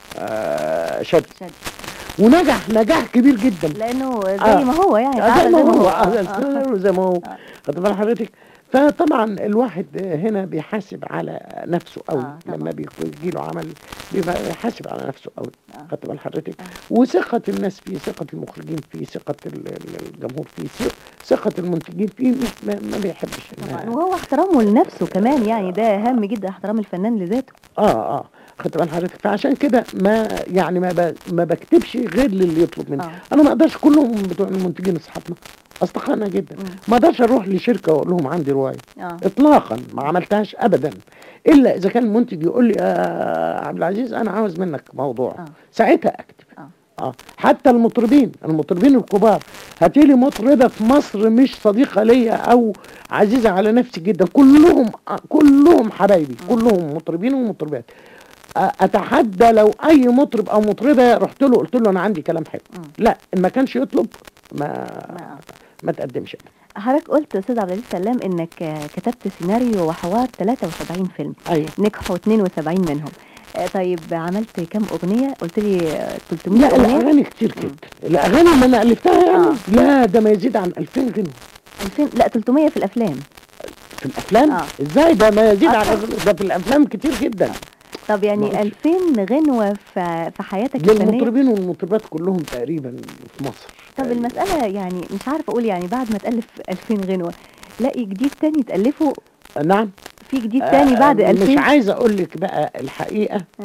Speaker 3: آه شادي
Speaker 2: شد.
Speaker 3: ونجح نجاح كبير جدا
Speaker 2: لانه زي
Speaker 3: آه.
Speaker 2: ما هو يعني
Speaker 3: آه، زي
Speaker 2: تعالى
Speaker 3: ما هو
Speaker 2: آه،
Speaker 3: آه،
Speaker 2: آه.
Speaker 3: السيناريو زي ما هو
Speaker 2: آه.
Speaker 3: خد بال حضرتك فطبعا الواحد هنا بيحاسب على نفسه قوي
Speaker 2: آه، طبعاً.
Speaker 3: لما بيجي له عمل بيبقى يحاسب على نفسه قوي
Speaker 2: آه.
Speaker 3: خدت بال حضرتك
Speaker 2: آه.
Speaker 3: وثقة الناس فيه ثقة المخرجين فيه ثقة ال- ال- الجمهور فيه ث- ثقة المنتجين فيه مش- ما, ما بيحبش
Speaker 2: طبعا
Speaker 3: إنها-
Speaker 2: وهو احترامه لنفسه كمان يعني ده اهم جدا احترام الفنان لذاته
Speaker 3: اه اه خدت بال حضرتك فعشان كده ما يعني ما ب... ما بكتبش غير للي يطلب مني
Speaker 2: آه.
Speaker 3: انا ما اقدرش كلهم بتوع المنتجين اصحابنا اصدقائنا جدا
Speaker 2: مم.
Speaker 3: ما اقدرش اروح لشركه واقول لهم عندي روايه
Speaker 2: اه
Speaker 3: اطلاقا ما عملتهاش ابدا الا اذا كان المنتج يقول لي يا عبد العزيز انا عاوز منك موضوع
Speaker 2: آه.
Speaker 3: ساعتها اكتب
Speaker 2: آه.
Speaker 3: اه حتى المطربين المطربين الكبار هاتيلي مطربه في مصر مش صديقه ليا او عزيزه على نفسي جدا كلهم آه، كلهم حبايبي كلهم مطربين ومطربات آه، اتحدى لو اي مطرب او مطربه رحت له قلت له انا عندي كلام حلو
Speaker 2: مم.
Speaker 3: لا ان ما كانش يطلب ما
Speaker 2: ما-
Speaker 3: ما تقدمش
Speaker 2: حضرتك قلت استاذ عبد العزيز سلام انك آه، كتبت سيناريو وحوار 73 فيلم
Speaker 3: ايوه
Speaker 2: نجحوا 72 منهم آه، طيب عملت كام اغنيه قلت لي آه، 300
Speaker 3: لا
Speaker 2: اغنيه
Speaker 3: الاغاني كتير كده الاغاني اللي انا الفتها يعني
Speaker 2: آه.
Speaker 3: لا ده ما يزيد عن 2000 غنوه
Speaker 2: 2000 لا 300 في الافلام
Speaker 3: في الافلام
Speaker 2: آه.
Speaker 3: ازاي ده ما يزيد عن
Speaker 2: أكتر.
Speaker 3: ده في الافلام كتير جدا
Speaker 2: طب
Speaker 3: ما
Speaker 2: يعني
Speaker 3: قلتش.
Speaker 2: 2000 غنوه في في حياتك الفنيه
Speaker 3: للمطربين والمطربات كلهم تقريبا في مصر
Speaker 2: طب المساله يعني مش عارفه اقول يعني بعد ما تالف 2000 غنوه لاقي جديد تاني تالفه
Speaker 3: نعم
Speaker 2: في جديد تاني بعد
Speaker 3: آه،
Speaker 2: 2000
Speaker 3: مش عايز اقول لك بقى الحقيقه
Speaker 2: آه.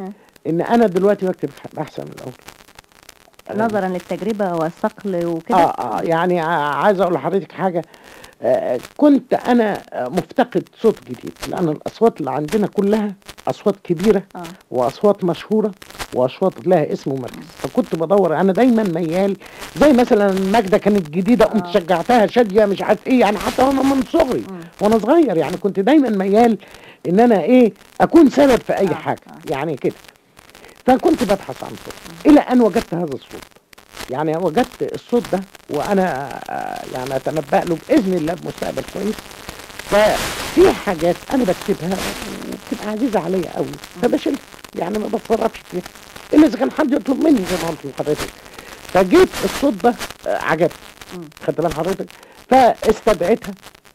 Speaker 3: ان انا دلوقتي بكتب احسن من الاول
Speaker 2: نظرا للتجربة والصقل وكده
Speaker 3: اه اه يعني ع- عايز اقول لحضرتك حاجه آه كنت انا آه، مفتقد صوت جديد لان الاصوات اللي عندنا كلها اصوات كبيره
Speaker 2: اه
Speaker 3: واصوات مشهوره واصوات لها اسم ومركز فكنت بدور انا دايما ميال زي مثلا ماجده كانت جديده قمت
Speaker 2: آه.
Speaker 3: شجعتها شاديه مش عارف ايه يعني حتى وانا من صغري
Speaker 2: مم.
Speaker 3: وانا صغير يعني كنت دايما ميال ان انا ايه اكون سبب في اي
Speaker 2: آه،
Speaker 3: حاجه
Speaker 2: آه.
Speaker 3: يعني كده فكنت ببحث عن صوت الى ان وجدت هذا الصوت يعني وجدت الصوت ده وانا آه، يعني اتنبأ له باذن الله بمستقبل كويس ففي حاجات انا بكتبها وبتبقى عزيزه عليا قوي فبشيلها يعني ما بتصرفش فيها الا اذا كان حد يطلب مني زي ما قلت لحضرتك فجيت الصوت ده آه، عجبني
Speaker 2: مم.
Speaker 3: خدت بال حضرتك فاستدعيتها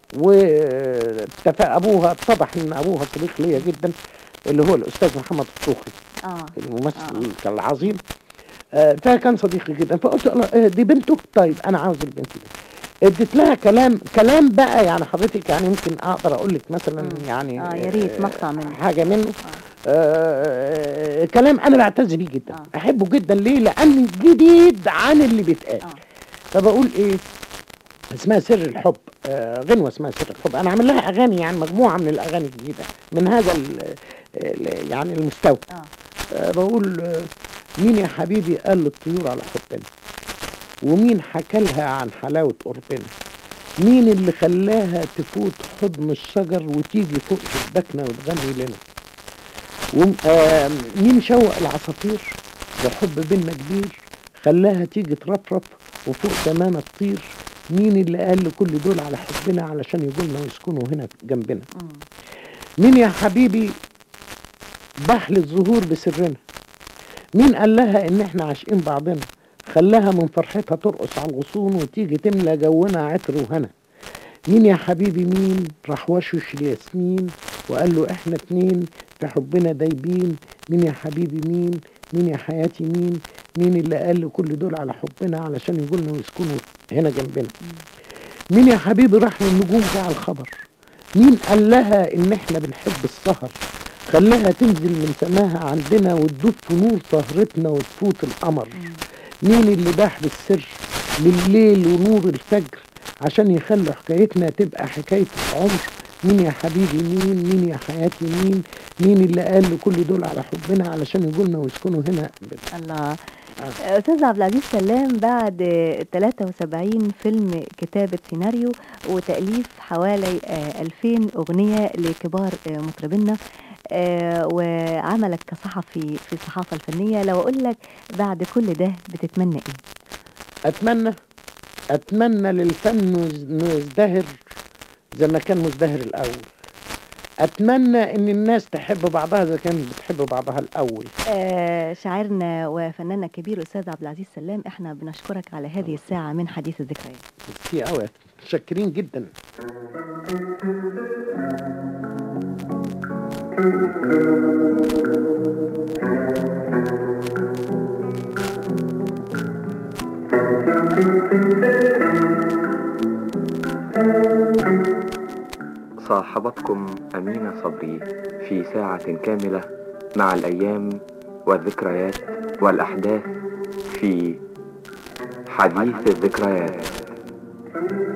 Speaker 3: واتفق ابوها اتضح ان ابوها صديق ليا جدا اللي هو الاستاذ محمد الطوخي
Speaker 2: اه
Speaker 3: الممثل العظيم آه، فكان صديقي جدا فقلت له آه، دي بنته طيب انا عاوز البنت دي اديت لها كلام كلام بقى يعني حضرتك يعني يمكن اقدر اقول لك مثلا
Speaker 2: مم.
Speaker 3: يعني
Speaker 2: اه يا ريت مقطع منه
Speaker 3: حاجه منه
Speaker 2: آه.
Speaker 3: آه كلام انا بعتز بيه جدا
Speaker 2: آه.
Speaker 3: احبه جدا ليه لان جديد عن اللي بيتقال
Speaker 2: اه
Speaker 3: فبقول ايه اسمها سر الحب آه غنوه اسمها سر الحب انا عامل لها اغاني يعني مجموعه من الاغاني الجديده من هذا ال- ال- يعني المستوى
Speaker 2: اه
Speaker 3: آه بقول آه مين يا حبيبي قال للطيور على حبنا ومين حكى لها عن حلاوة قربنا مين اللي خلاها تفوت حضن الشجر وتيجي فوق شباكنا وتغني لنا وم- آه مين شوق العصافير بحب بينا كبير خلاها تيجي ترفرف وفوق سمانا تطير مين اللي قال لكل دول على حبنا علشان يجولنا ويسكنوا هنا جنبنا
Speaker 2: مم.
Speaker 3: مين يا حبيبي بحل الزهور بسرنا مين قال لها ان احنا عاشقين بعضنا خلاها من فرحتها ترقص على الغصون وتيجي تملى جونا عطر وهنا مين يا حبيبي مين راح وشوش الياسمين وقال له احنا اتنين في حبنا دايبين مين يا حبيبي مين مين يا حياتي مين مين اللي قال لكل دول على حبنا علشان يقولنا ويسكنوا هنا جنبنا مين يا حبيبي راح للنجوم جاء الخبر مين قال لها ان احنا بنحب السهر خلاها تنزل من سماها عندنا وتدوب في نور سهرتنا وتفوت القمر مين اللي باح بالسر بالليل ونور الفجر عشان يخلوا حكايتنا تبقى حكاية العمر مين يا حبيبي مين مين يا حياتي مين مين اللي قال لكل دول على حبنا علشان يقولنا ويسكنوا هنا
Speaker 2: الله استاذ عبد العزيز سلام بعد 73 فيلم كتابة سيناريو وتأليف حوالي آه، 2000 أغنية لكبار آه، مطربينا آه، وعملك كصحفي في الصحافة الفنية لو أقول لك بعد كل ده بتتمنى إيه؟
Speaker 3: اتمنى اتمنى للفن انه يزدهر زي ما كان مزدهر الاول اتمنى ان الناس تحب بعضها زي كانت بتحب بعضها الاول
Speaker 2: آه، شاعرنا وفناننا الكبير أستاذ عبد العزيز سلام احنا بنشكرك على هذه الساعة من حديث الذكريات
Speaker 3: كتير قوي متشكرين جدا
Speaker 1: صاحبتكم أمينة صبري في ساعة كاملة مع الأيام والذكريات والأحداث في حديث الذكريات